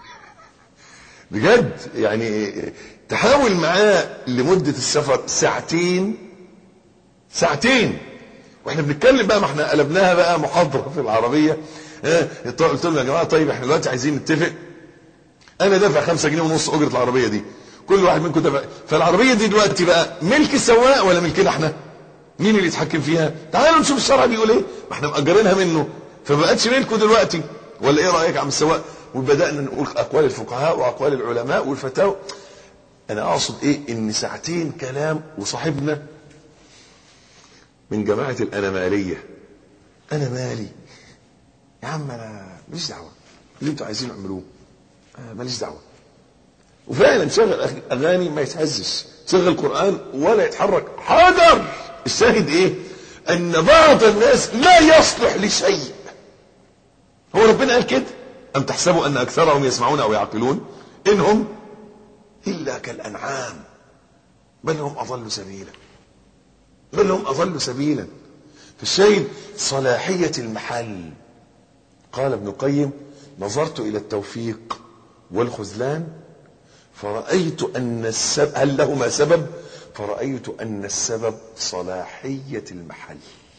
بجد يعني تحاول معاه لمده السفر ساعتين ساعتين واحنا بنتكلم بقى ما احنا قلبناها بقى محاضره في العربيه اه قلت لهم يا جماعه طيب احنا دلوقتي عايزين نتفق انا دافع خمسة جنيه ونص اجره العربيه دي كل واحد منكم دافع فالعربيه دي دلوقتي بقى ملك السواق ولا ملكنا احنا مين اللي يتحكم فيها تعالوا نشوف الشرع بيقول ايه ما احنا مأجرينها منه فبقتش ملكه دلوقتي ولا ايه رايك يا عم السواق وبدانا نقول اقوال الفقهاء واقوال العلماء والفتاوى انا اقصد ايه ان ساعتين كلام وصاحبنا من جماعة الأنمالية أنا مالي يا عم أنا ماليش دعوة اللي أنتوا عايزين اعملوه أنا ماليش دعوة وفعلا شغل أغاني ما يتهزش شغل قرآن ولا يتحرك حجر الشاهد إيه أن بعض الناس لا يصلح لشيء هو ربنا قال كده أم تحسبوا أن أكثرهم يسمعون أو يعقلون إنهم إلا كالأنعام بل هم أضل سبيلا بل هم أضلوا سبيلا فالشاهد صلاحية المحل قال ابن القيم نظرت إلى التوفيق والخذلان فرأيت أن السبب هل لهما سبب فرأيت أن السبب صلاحية المحل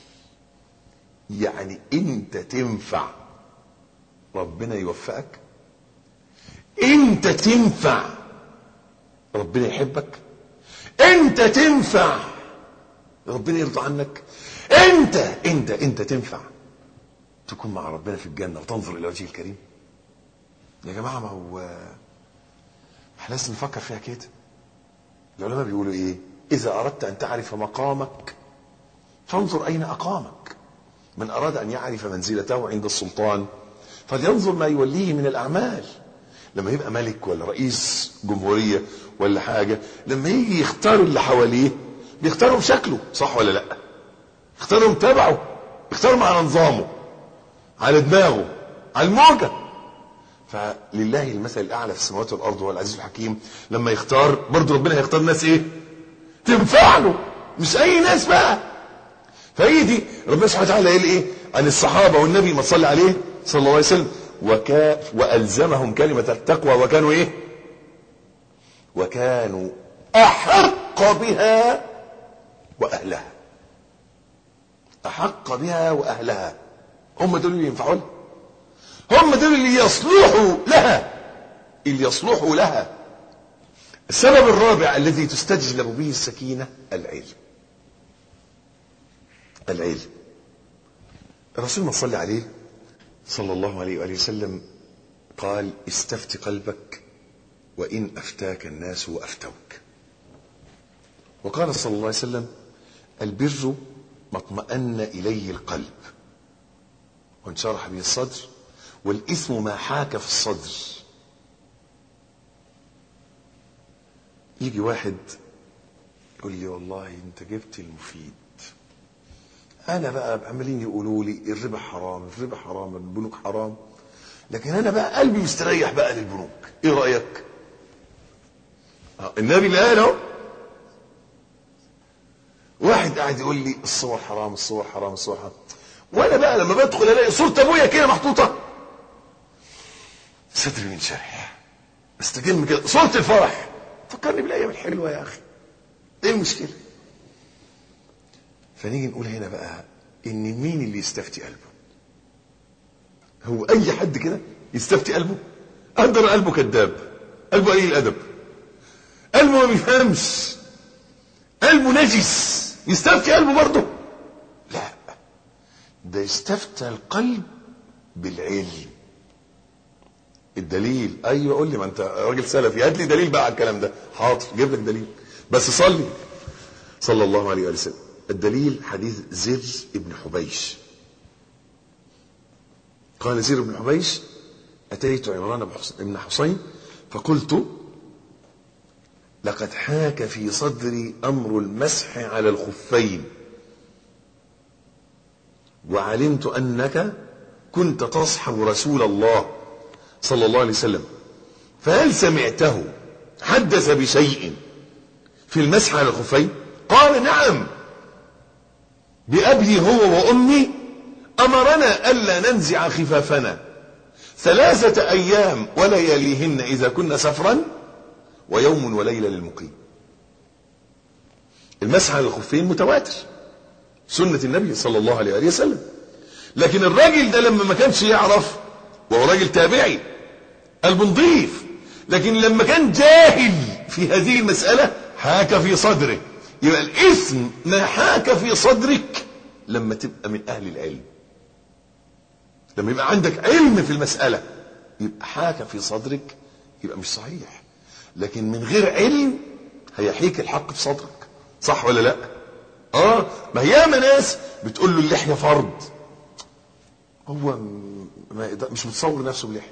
يعني أنت تنفع ربنا يوفقك أنت تنفع ربنا يحبك أنت تنفع ربنا يرضى عنك انت انت انت تنفع تكون مع ربنا في الجنه وتنظر الى وجهه الكريم يا جماعه ما هو احنا لازم نفكر فيها كده العلماء بيقولوا ايه اذا اردت ان تعرف مقامك فانظر اين اقامك من اراد ان يعرف منزلته عند السلطان فلينظر ما يوليه من الاعمال لما يبقى ملك ولا رئيس جمهوريه ولا حاجه لما يجي يختار اللي حواليه بيختارهم شكله صح ولا لا يختارهم تبعه يختارهم على نظامه على دماغه على الموجة فلله المثل الاعلى في السماوات والارض هو العزيز الحكيم لما يختار برضه ربنا هيختار ناس ايه تنفع له مش اي ناس بقى فهي دي ربنا سبحانه وتعالى قال ايه عن الصحابه والنبي ما صلى عليه صلى الله عليه وسلم وكا والزمهم كلمه التقوى وكانوا ايه وكانوا احق بها واهلها احق بها واهلها هم دول اللي ينفعوا لها هم دول اللي يصلحوا لها اللي يصلحوا لها السبب الرابع الذي تستجلب به السكينة العلم العلم الرسول ما صلى عليه صلى الله عليه وآله وسلم قال استفت قلبك وإن أفتاك الناس وأفتوك وقال صلى الله عليه وسلم البر ما اطمأن إليه القلب وانشرح به الصدر والإثم ما حاك في الصدر يجي واحد يقول لي والله انت جبت المفيد انا بقى عمالين يقولوا لي الربا حرام الربا حرام البنوك حرام لكن انا بقى قلبي مستريح بقى للبنوك ايه رايك آه، النبي اللي قال اهو واحد قاعد يقول لي الصور حرام الصور حرام الصور حرام وانا بقى لما بدخل الاقي صوره ابويا كده محطوطه صدري بينشرح استجم كده صوره الفرح فكرني بالايام الحلوه يا اخي ايه المشكله فنيجي نقول هنا بقى ان مين اللي يستفتي قلبه هو اي حد كده يستفتي قلبه قدر قلبه كذاب قلبه قليل الادب قلبه ما بيفهمش قلبه نجس يستفتي قلبه برضه لا ده يستفتى القلب بالعلم الدليل ايوه قول لي ما انت راجل سلفي هات لي دليل بقى على الكلام ده حاضر جيب لك دليل بس صلي صلى الله عليه وسلم الدليل حديث زر ابن حبيش قال زر بن حبيش أتيت عمران بن حسين فقلت لقد حاك في صدري أمر المسح على الخفين وعلمت أنك كنت تصحب رسول الله صلى الله عليه وسلم فهل سمعته حدث بشيء في المسح على الخفين قال نعم بأبي هو وأمي أمرنا ألا ننزع خفافنا ثلاثة أيام ولياليهن إذا كنا سفرا ويوم وليلة للمقيم المسح على الخفين متواتر سنة النبي صلى الله عليه وآله وسلم لكن الراجل ده لما ما كانش يعرف وهو راجل تابعي قلبه نظيف لكن لما كان جاهل في هذه المسألة حاك في صدره يبقى الإثم ما حاك في صدرك لما تبقى من أهل العلم لما يبقى عندك علم في المسألة يبقى حاك في صدرك يبقى مش صحيح لكن من غير علم هيحيك الحق في صدرك صح ولا لا اه ما هي ناس بتقول له اللحية فرض هو ما يقدر- مش متصور نفسه بلحية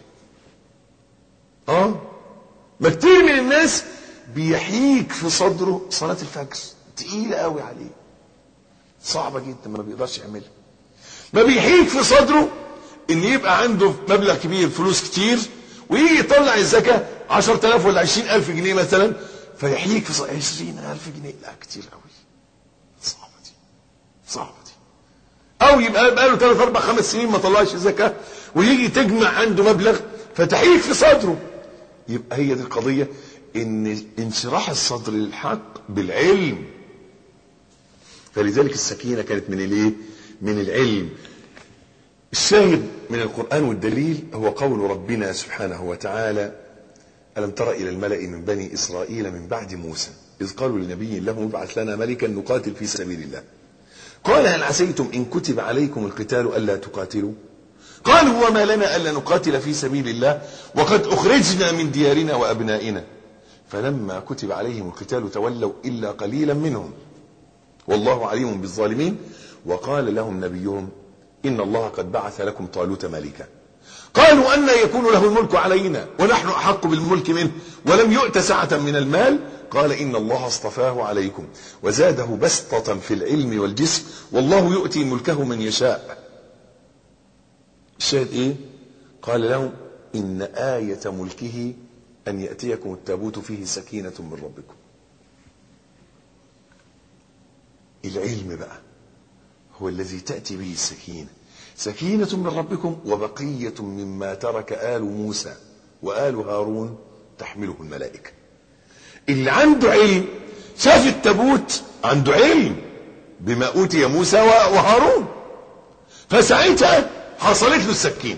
اه ما كتير من الناس بيحيك في صدره صلاة الفجر تقيلة قوي عليه صعبة جدا ما بيقدرش يعملها ما بيحيك في صدره ان يبقى عنده مبلغ كبير فلوس كتير ويجي يطلع الزكاة 10000 ولا 20000 جنيه مثلا فيحيك في صدره 20000 جنيه لا كتير قوي صعبة دي صعبة دي او يبقى بقى له 3 4 5 سنين ما طلعش الزكاة ويجي تجمع عنده مبلغ فتحيك في صدره يبقى هي دي القضية ان انشراح الصدر للحق بالعلم فلذلك السكينة كانت من الايه من العلم الشاهد من القرآن والدليل هو قول ربنا سبحانه وتعالى ألم تر إلى الملأ من بني إسرائيل من بعد موسى إذ قالوا لنبي له ابعث لنا ملكا نقاتل في سبيل الله قال هل عسيتم إن كتب عليكم القتال ألا تقاتلوا قالوا وما لنا ألا نقاتل في سبيل الله وقد أخرجنا من ديارنا وأبنائنا فلما كتب عليهم القتال تولوا إلا قليلا منهم والله عليم بالظالمين وقال لهم نبيهم إن الله قد بعث لكم طالوت ملكا قالوا أن يكون له الملك علينا ونحن أحق بالملك منه ولم يؤت سعة من المال قال إن الله اصطفاه عليكم وزاده بسطة في العلم والجسم والله يؤتي ملكه من يشاء الشاهد إيه قال لهم إن آية ملكه أن يأتيكم التابوت فيه سكينة من ربكم العلم بقى هو الذي تأتي به السكينة سكينة من ربكم وبقية مما ترك آل موسى وآل هارون تحمله الملائكة اللي عنده علم شاف التابوت عنده علم بما أوتي موسى وهارون فساعتها حصلت له السكينة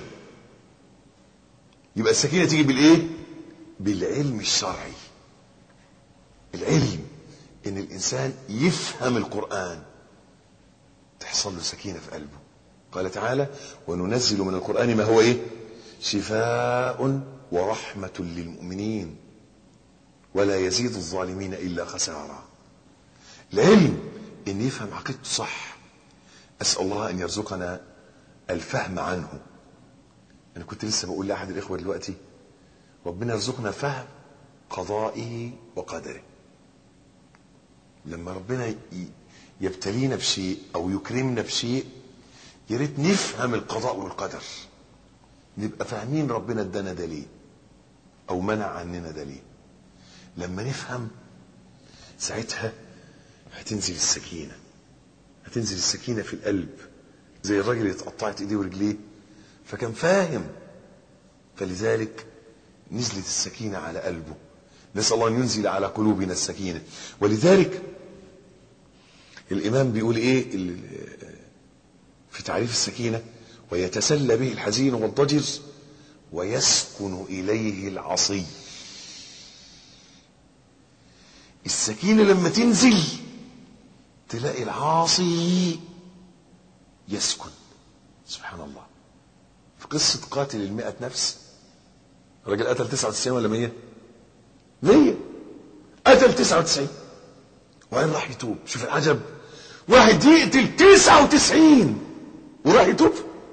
يبقى السكينة تيجي بالإيه بالعلم الشرعي العلم ان الانسان يفهم القرآن تحصل له سكينة في قلبه قال تعالى وننزل من القرآن ما هو ايه شفاء ورحمة للمؤمنين ولا يزيد الظالمين الا خسارا العلم ان يفهم عقيدته صح اسأل الله ان يرزقنا الفهم عنه انا كنت لسه بقول لاحد الاخوة دلوقتي ربنا يرزقنا فهم قضائه وقدره لما ربنا ي- يبتلينا بشيء او يكرمنا بشيء يا ريت نفهم القضاء والقدر نبقى فاهمين ربنا ادانا ده ليه او منع عننا ده ليه لما نفهم ساعتها هتنزل السكينة هتنزل السكينة في القلب زي الراجل اللي اتقطعت ايديه ورجليه فكان فاهم فلذلك نزلت السكينة على قلبه نسأل الله أن ينزل على قلوبنا السكينة ولذلك الإمام بيقول إيه في تعريف السكينة ويتسلى به الحزين والضجر ويسكن إليه العصي السكينة لما تنزل تلاقي العاصي يسكن سبحان الله في قصة قاتل المئة نفس الراجل قتل 99 ولا 100 100 قتل 99 وبعدين راح يتوب شوف العجب واحد يقتل 99 وراح يتوب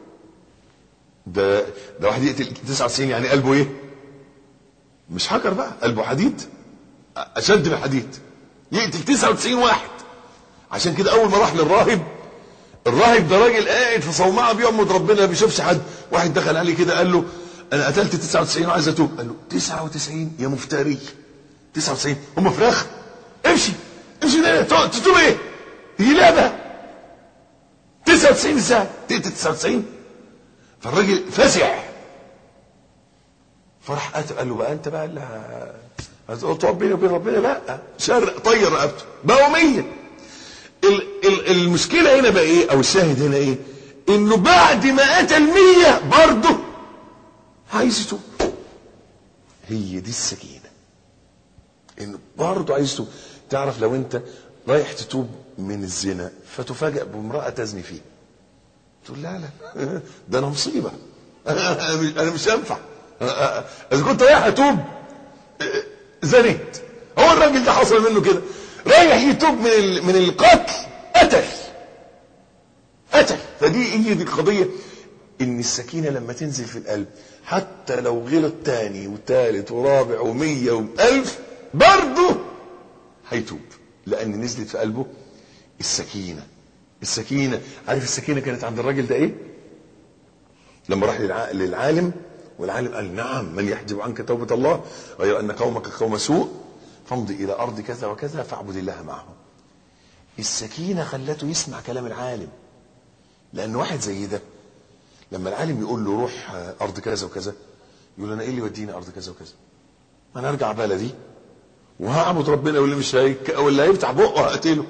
ده ده واحد يقتل 99 يعني قلبه ايه مش حجر بقى قلبه حديد اشد من الحديد يقتل 99 واحد عشان كده اول ما راح للراهب الراهب ده راجل قاعد في صومعه بيعبد ربنا ما بيشوفش حد واحد دخل عليه كده قال له انا قتلت 99 وعايز اتوب قال له 99 يا مفتري 99 هم فراخ امشي امشي ده تتوب ايه هي لعبه 99 ازاي تقتل 99 فالراجل فزع فراح قاتل قال له بقى انت بقى اللي هتقول تقعد بيني وبين ربنا لا شرق طير رقبته بقوا 100 المشكله هنا بقى ايه او الشاهد هنا ايه انه بعد ما قتل 100 برضه عايز يتوب هي دي السكينه انه برضه عايز يتوب تعرف لو انت رايح تتوب من الزنا فتفاجأ بامرأة تزني فيه تقول لا لا ده انا مصيبة انا مش هينفع اذا كنت رايح اتوب زنيت هو الراجل ده حصل منه كده رايح يتوب من من القتل قتل قتل فدي هي دي القضية ان السكينة لما تنزل في القلب حتى لو غلط تاني وتالت ورابع ومية وألف برضه هيتوب لأن نزلت في قلبه السكينة السكينة عارف السكينة كانت عند الراجل ده ايه لما راح للعالم والعالم قال نعم من يحجب عنك توبة الله غير أن قومك قوم سوء فامضي إلى أرض كذا وكذا فاعبد الله معهم السكينة خلته يسمع كلام العالم لأن واحد زي ده لما العالم يقول له روح أرض كذا وكذا يقول له أنا إيه اللي يوديني أرض كذا وكذا ما أنا أرجع بلدي وهعبد ربنا واللي مش هيك واللي هيفتح بقه هقتله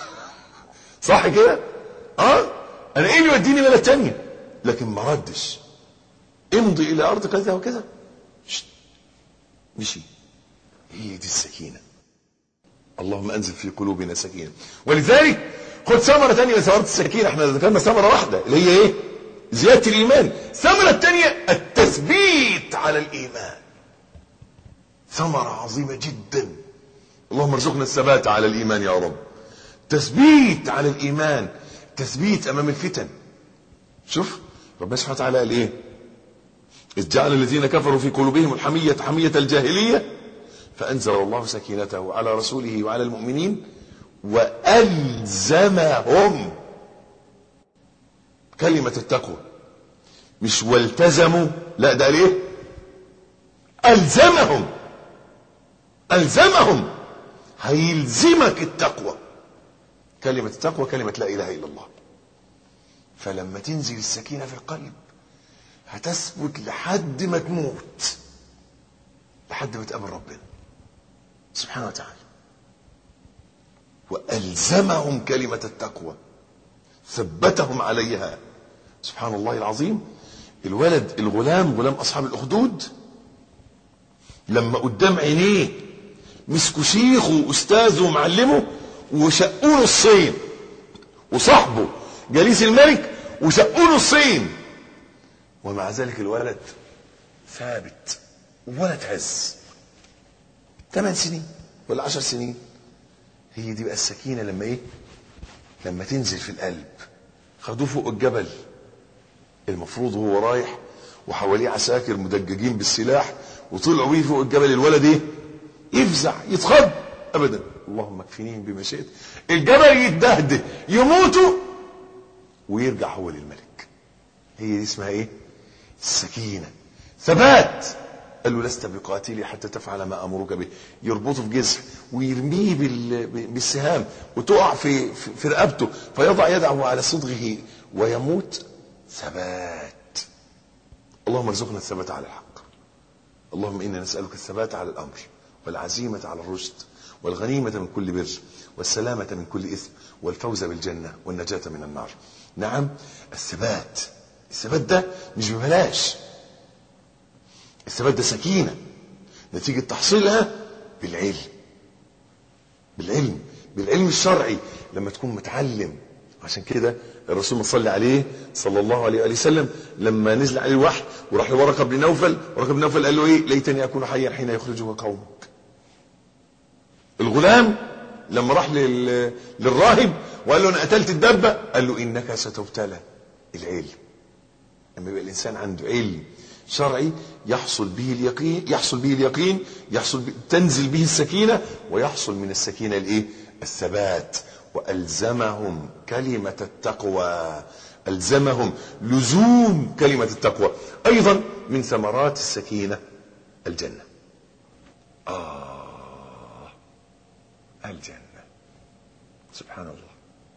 صح كده اه انا ايه اللي يوديني بلد تانية لكن ما ردش امضي الى ارض كذا وكذا شت. مشي هي دي السكينة اللهم انزل في قلوبنا سكينة ولذلك خد ثمرة تانية من ثمرات السكينة احنا ذكرنا ثمرة واحدة اللي هي ايه زيادة الايمان الثمرة التانية التثبيت على الايمان ثمرة عظيمة جدا اللهم ارزقنا الثبات على الايمان يا رب تثبيت على الايمان تثبيت امام الفتن شوف ربنا سبحانه وتعالى قال ايه اذ جعل الذين كفروا في قلوبهم الحمية حمية الجاهلية فانزل الله سكينته على رسوله وعلى المؤمنين والزمهم كلمة التقوى مش والتزموا لا ده قال ايه الزمهم الزمهم هيلزمك التقوى كلمة التقوى كلمة لا إله إلا الله فلما تنزل السكينة في القلب هتثبت لحد ما تموت لحد ما تقابل ربنا سبحانه وتعالى وألزمهم كلمة التقوى ثبتهم عليها سبحان الله العظيم الولد الغلام غلام أصحاب الأخدود لما قدام عينيه مسكوا شيخه وأستاذه ومعلمه وشقوا له الصين وصاحبه جليس الملك وشقوا له الصين ومع ذلك الولد ثابت ولا تهز ثمان سنين ولا عشر سنين هي دي بقى السكينة لما ايه لما تنزل في القلب خدوه فوق الجبل المفروض هو رايح وحواليه عساكر مدججين بالسلاح وطلعوا بيه فوق الجبل الولد ايه يفزع يتخض ابدا اللهم اكفنيهم بما شئت الجبل يتدهده يموتوا ويرجع هو للملك هي دي اسمها ايه السكينة ثبات قال له لست بقاتلي حتى تفعل ما امرك به يربطه في جسر ويرميه بال- بالسهام وتقع في في في رقبته فيضع يده على صدغه ويموت ثبات اللهم ارزقنا الثبات على الحق اللهم انا نسالك الثبات على الامر والعزيمه على الرشد والغنيمه من كل بر والسلامه من كل اثم والفوز بالجنه والنجاه من النار نعم الثبات الثبات ده مش ببلاش الثبات ده سكينه نتيجه تحصيلها بالعلم بالعلم بالعلم الشرعي لما تكون متعلم عشان كده الرسول صلى عليه صلى الله عليه وآله وسلم لما نزل عليه الوحي وراح لورقه بن نوفل ورقه بن نوفل قال له ايه ليتني اكون حيا حين يخرجه قومك الغلام لما راح لل... للراهب وقال له انا قتلت الدبه قال له انك ستبتلى العلم لما يبقى الانسان عنده علم شرعي يحصل به اليقين يحصل به اليقين يحصل ب... تنزل به السكينه ويحصل من السكينه الايه الثبات والزمهم كلمه التقوى الزمهم لزوم كلمه التقوى ايضا من ثمرات السكينه الجنه اه الجنه سبحان الله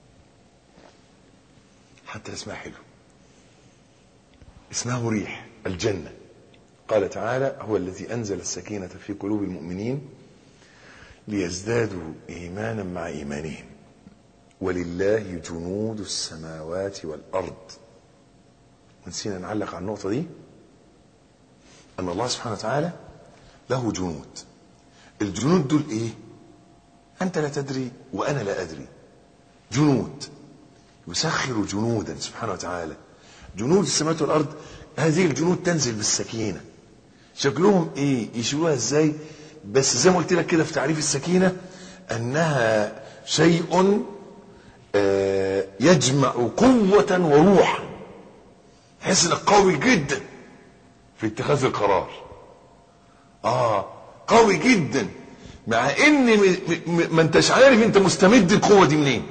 حتى اسمها حلو اسمها مريح الجنة قال تعالى هو الذي أنزل السكينة في قلوب المؤمنين ليزدادوا إيمانا مع إيمانهم ولله جنود السماوات والأرض ونسينا نعلق على النقطة دي أن الله سبحانه وتعالى له جنود الجنود دول إيه أنت لا تدري وأنا لا أدري جنود يسخر جنودا سبحانه وتعالى جنود السماوات والارض هذه الجنود تنزل بالسكينه شكلهم ايه يشيلوها ازاي بس زي ما قلت لك كده في تعريف السكينه انها شيء آه، يجمع قوه وروحا تحس انك قوي جدا في اتخاذ القرار اه قوي جدا مع ان م- م- ما انتش عارف انت مستمد القوه دي منين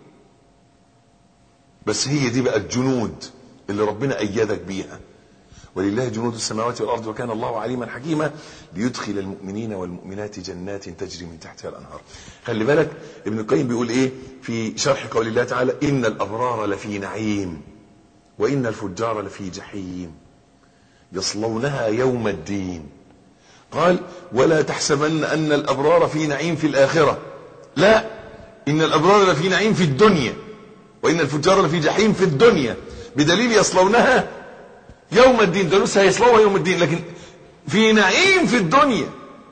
بس هي دي بقى الجنود اللي ربنا أيدك بيها ولله جنود السماوات والأرض وكان الله عليما حكيما ليدخل المؤمنين والمؤمنات جنات تجري من تحتها الأنهار خلي بالك ابن القيم بيقول إيه في شرح قول الله تعالى إن الأبرار لفي نعيم وإن الفجار لفي جحيم يصلونها يوم الدين قال ولا تحسبن أن الأبرار في نعيم في الآخرة لا إن الأبرار لفي نعيم في الدنيا وإن الفجار لفي جحيم في الدنيا بدليل يصلونها يوم الدين ده لسه هيصلوها يوم الدين لكن في نعيم في الدنيا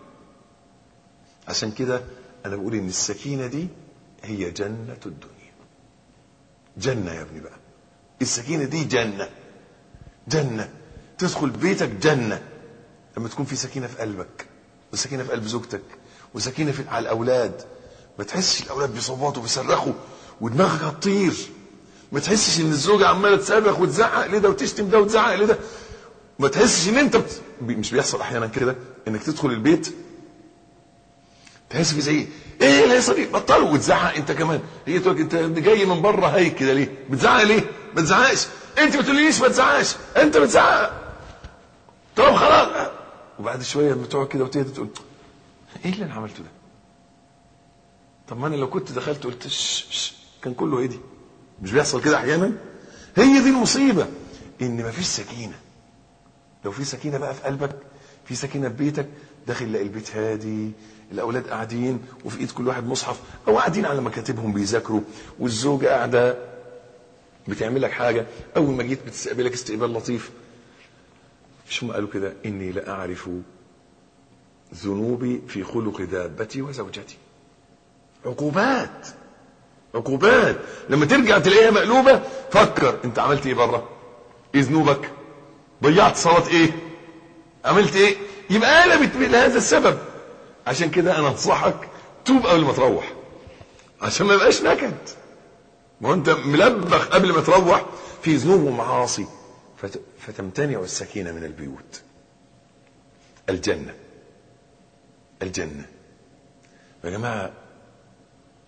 عشان كده أنا بقول إن السكينة دي هي جنة الدنيا جنة يا ابني بقى السكينة دي جنة جنة تدخل بيتك جنة لما تكون في سكينة في قلبك وسكينة في قلب زوجتك وسكينة في على الأولاد ما تحسش الأولاد بيصوتوا وبيصرخوا ودماغك هتطير ما تحسش ان الزوجة عمالة تصرخ وتزعق لده وتشتم ده وتزعق لده ما تحسش ان انت بت... بي- مش بيحصل احيانا كده انك تدخل البيت تحس في زي ايه اللي يحصل ايه بطلوا وتزعق انت كمان هي تقول لك انت جاي من بره هيك كده ليه بتزعق ليه ما تزعقش انت ما تقوليش ما تزعقش انت بتزعق طب خلاص وبعد شويه لما تقعد كده وتهدى تقول ايه اللي انا عملته ده طب ما انا لو كنت دخلت قلت ش ش كان كله هدي مش بيحصل كده احيانا هي دي المصيبه ان مفيش سكينه لو في سكينه بقى في قلبك في سكينه في بيتك داخل لاقي البيت هادي الاولاد قاعدين وفي ايد كل واحد مصحف او قاعدين على مكاتبهم بيذاكروا والزوجه قاعده بتعمل لك حاجه اول ما جيت بتستقبلك استقبال لطيف مش هم قالوا كده اني لاعرف ذنوبي في خلق دابتي وزوجتي عقوبات عقوبات لما ترجع تلاقيها مقلوبه فكر انت عملت ايه بره ايه ذنوبك ضيعت صلاه ايه عملت ايه يبقى قلبت لهذا السبب عشان كده انا انصحك توب قبل ما تروح عشان ما يبقاش نكد ما هو انت ملبخ قبل ما تروح في ذنوب ومعاصي فت... فتمتنع السكينه من البيوت الجنه الجنه يا جماعه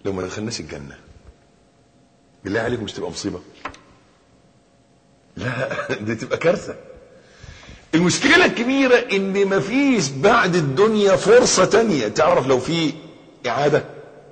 لو ما دخلناش الجنة بالله عليك مش تبقى مصيبة لا دي تبقى كارثة المشكلة الكبيرة ان مفيش بعد الدنيا فرصة تانية تعرف لو في اعادة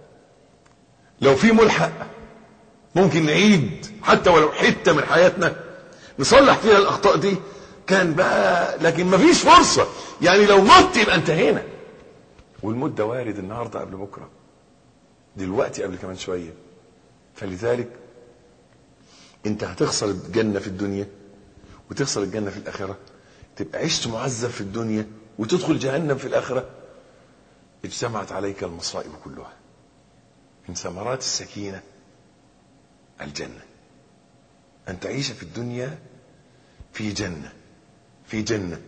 لو في ملحق ممكن نعيد حتى ولو حتة من حياتنا نصلح فيها الاخطاء دي كان بقى لكن مفيش فرصة يعني لو مت يبقى انتهينا والموت ده وارد النهارده قبل بكره دلوقتي قبل كمان شويه فلذلك انت هتخسر الجنه في الدنيا وتخسر الجنه في الاخره تبقى عشت معذب في الدنيا وتدخل جهنم في الاخره اجتمعت عليك المصائب كلها من ثمرات السكينه الجنه ان تعيش في الدنيا في جنه في جنه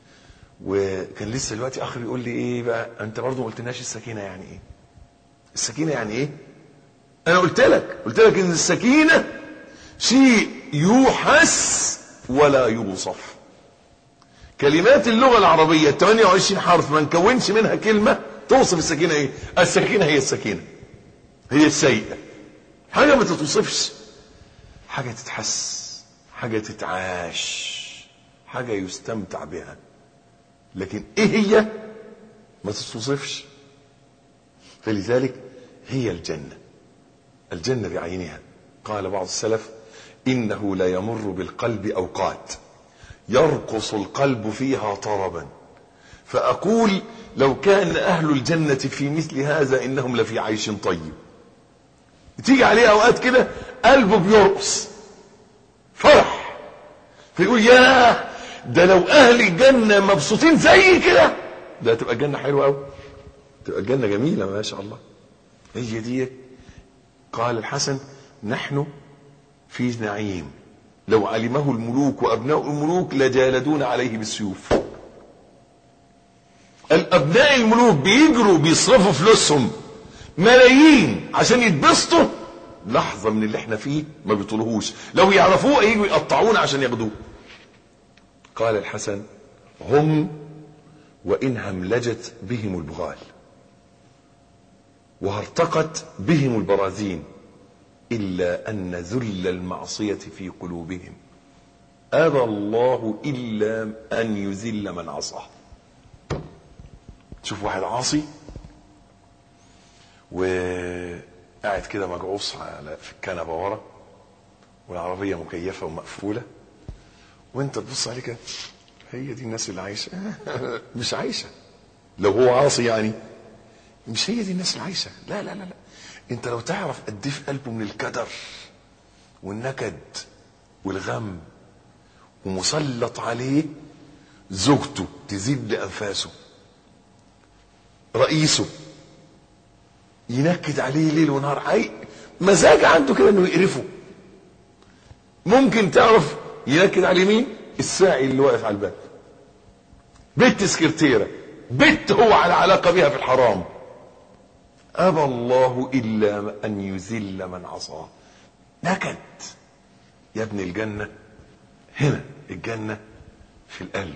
وكان لسه دلوقتي اخ بيقول لي ايه بقى انت برضه ما قلتلناش السكينه يعني ايه السكينه يعني ايه انا قلت لك قلت لك ان السكينه شيء يوحس ولا يوصف كلمات اللغه العربيه 28 حرف ما نكونش منها كلمه توصف السكينه ايه السكينه هي السكينه هي السيئه حاجه ما تتوصفش حاجه تتحس حاجه تتعاش حاجه يستمتع بها لكن ايه هي ما تتوصفش فلذلك هي الجنة الجنة بعينها قال بعض السلف إنه لا يمر بالقلب أوقات يرقص القلب فيها طربا فأقول لو كان أهل الجنة في مثل هذا إنهم لفي عيش طيب تيجي عليه أوقات كده قلبه بيرقص فرح فيقول ياه ده لو اهل الجنه مبسوطين زي كده ده تبقى الجنه حلوه قوي تبقى الجنه جميله ما شاء الله هي دي قال الحسن نحن في نعيم لو علمه الملوك وابناء الملوك لجالدون عليه بالسيوف الابناء الملوك بيجروا بيصرفوا فلوسهم ملايين عشان يتبسطوا لحظه من اللي احنا فيه ما بيطولهوش لو يعرفوه يجوا يقطعونا عشان ياخدوه قال الحسن هم وإن هملجت بهم البغال وارتقت بهم البراذين إلا أن ذل المعصية في قلوبهم أبى الله إلا أن يذل من عصاه تشوف واحد عاصي وقاعد كده مجعوص على في الكنبه ورا والعربيه مكيفه ومقفوله وانت تبص عليه كده هي دي الناس اللي عايشه مش عايشه لو هو عاصي يعني مش هي دي الناس اللي عايشه لا لا لا لا انت لو تعرف قد ايه في قلبه من الكدر والنكد والغم ومسلط عليه زوجته تزيد لانفاسه رئيسه ينكد عليه ليل ونهار عي مزاج عنده كده انه يقرفه ممكن تعرف ينكد عليه مين الساعي اللي واقف على الباب بنت سكرتيره بنت هو على علاقه بها في الحرام ابى الله الا ان يذل من عصاه نكد يا ابن الجنه هنا الجنه في القلب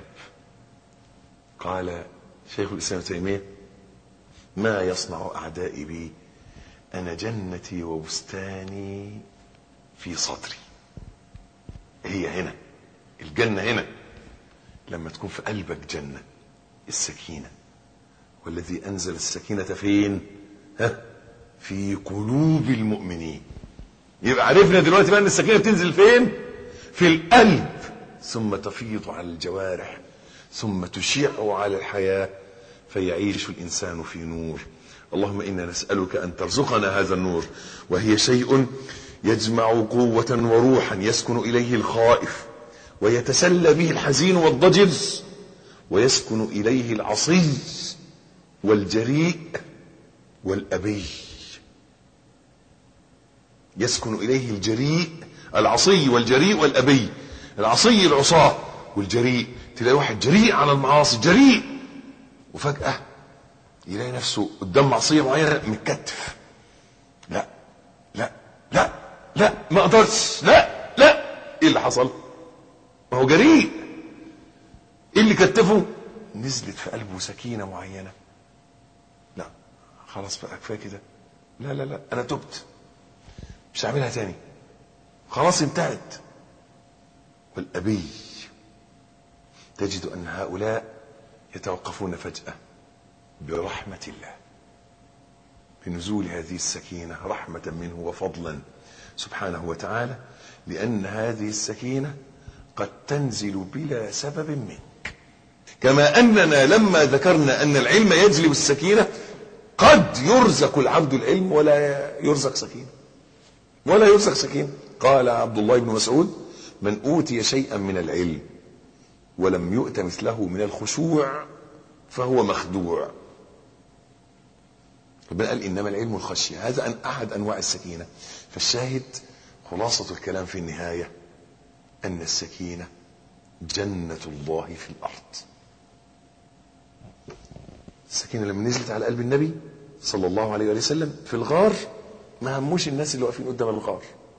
قال شيخ الاسلام ابن تيميه ما يصنع اعدائي بي انا جنتي وبستاني في صدري هي هنا الجنه هنا لما تكون في قلبك جنه السكينه والذي انزل السكينه فين ها في قلوب المؤمنين يبقى عرفنا دلوقتي بقى ان السكينه بتنزل فين في القلب ثم تفيض على الجوارح ثم تشيع على الحياه فيعيش الانسان في نور اللهم انا نسالك ان ترزقنا هذا النور وهي شيء يجمع قوه وروحا يسكن اليه الخائف ويتسلى به الحزين والضجر ويسكن اليه العصي والجريء والابي يسكن اليه الجريء العصي والجريء والابي العصي العصاه والجريء تلاقي واحد جريء على المعاصي جريء وفجاه يلاقي نفسه قدام معصيه معينه متكتف لا لا لا لا ما اقدرش لا لا ايه اللي حصل ما هو جريء ايه اللي كتفه نزلت في قلبه سكينه معينه لا خلاص بقى كفايه كده لا لا لا انا تبت مش هعملها تاني خلاص انتهت والابي تجد ان هؤلاء يتوقفون فجاه برحمه الله بنزول هذه السكينه رحمه منه وفضلا سبحانه وتعالى لان هذه السكينه قد تنزل بلا سبب منك كما اننا لما ذكرنا ان العلم يجلب السكينه قد يرزق العبد العلم ولا يرزق سكينه ولا يرزق سكينه قال عبد الله بن مسعود من اوتي شيئا من العلم ولم يؤت مثله من الخشوع فهو مخدوع ربنا قال انما العلم الخشيه هذا أن احد انواع السكينه فالشاهد خلاصه الكلام في النهايه ان السكينه جنه الله في الارض السكينه لما نزلت على قلب النبي صلى الله عليه وسلم في الغار ما هموش الناس اللي واقفين قدام الغار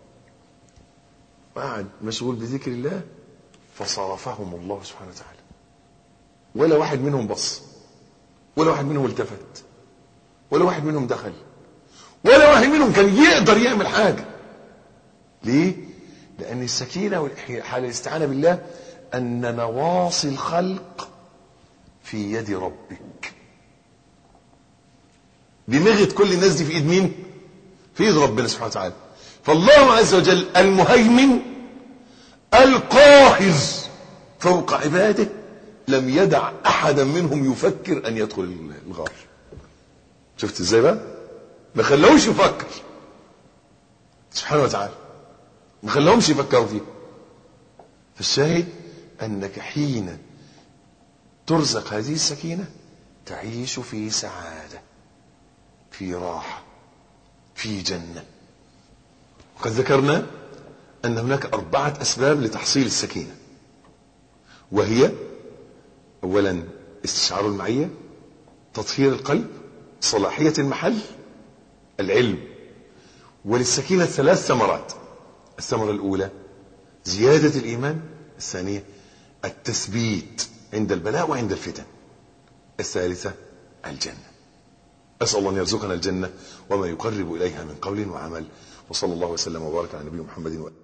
قاعد مشغول بذكر الله فصرفهم الله سبحانه وتعالى ولا واحد منهم بص ولا واحد منهم التفت ولا واحد منهم دخل ولا واحد منهم كان يقدر يعمل حاجة ليه؟ لأن السكينة حال الاستعانة بالله أن نواصي الخلق في يد ربك دماغة كل الناس دي في ايد مين؟ في ايد ربنا سبحانه وتعالى فالله عز وجل المهيمن القاهر فوق عباده لم يدع احدا منهم يفكر ان يدخل الغار شفت ازاي بقى ما خلاهوش يفكر سبحانه وتعالى ما خلاهمش يفكروا فيه فالشاهد انك حين ترزق هذه السكينه تعيش في سعاده في راحه في جنه وقد ذكرنا ان هناك اربعه اسباب لتحصيل السكينه وهي اولا استشعار المعيه تطهير القلب صلاحيه المحل العلم وللسكينه ثلاث ثمرات الثمره الاولى زياده الايمان الثانيه التثبيت عند البلاء وعند الفتن الثالثه الجنه اسال الله ان يرزقنا الجنه وما يقرب اليها من قول وعمل وصلى الله وسلم وبارك على نبينا محمد وآله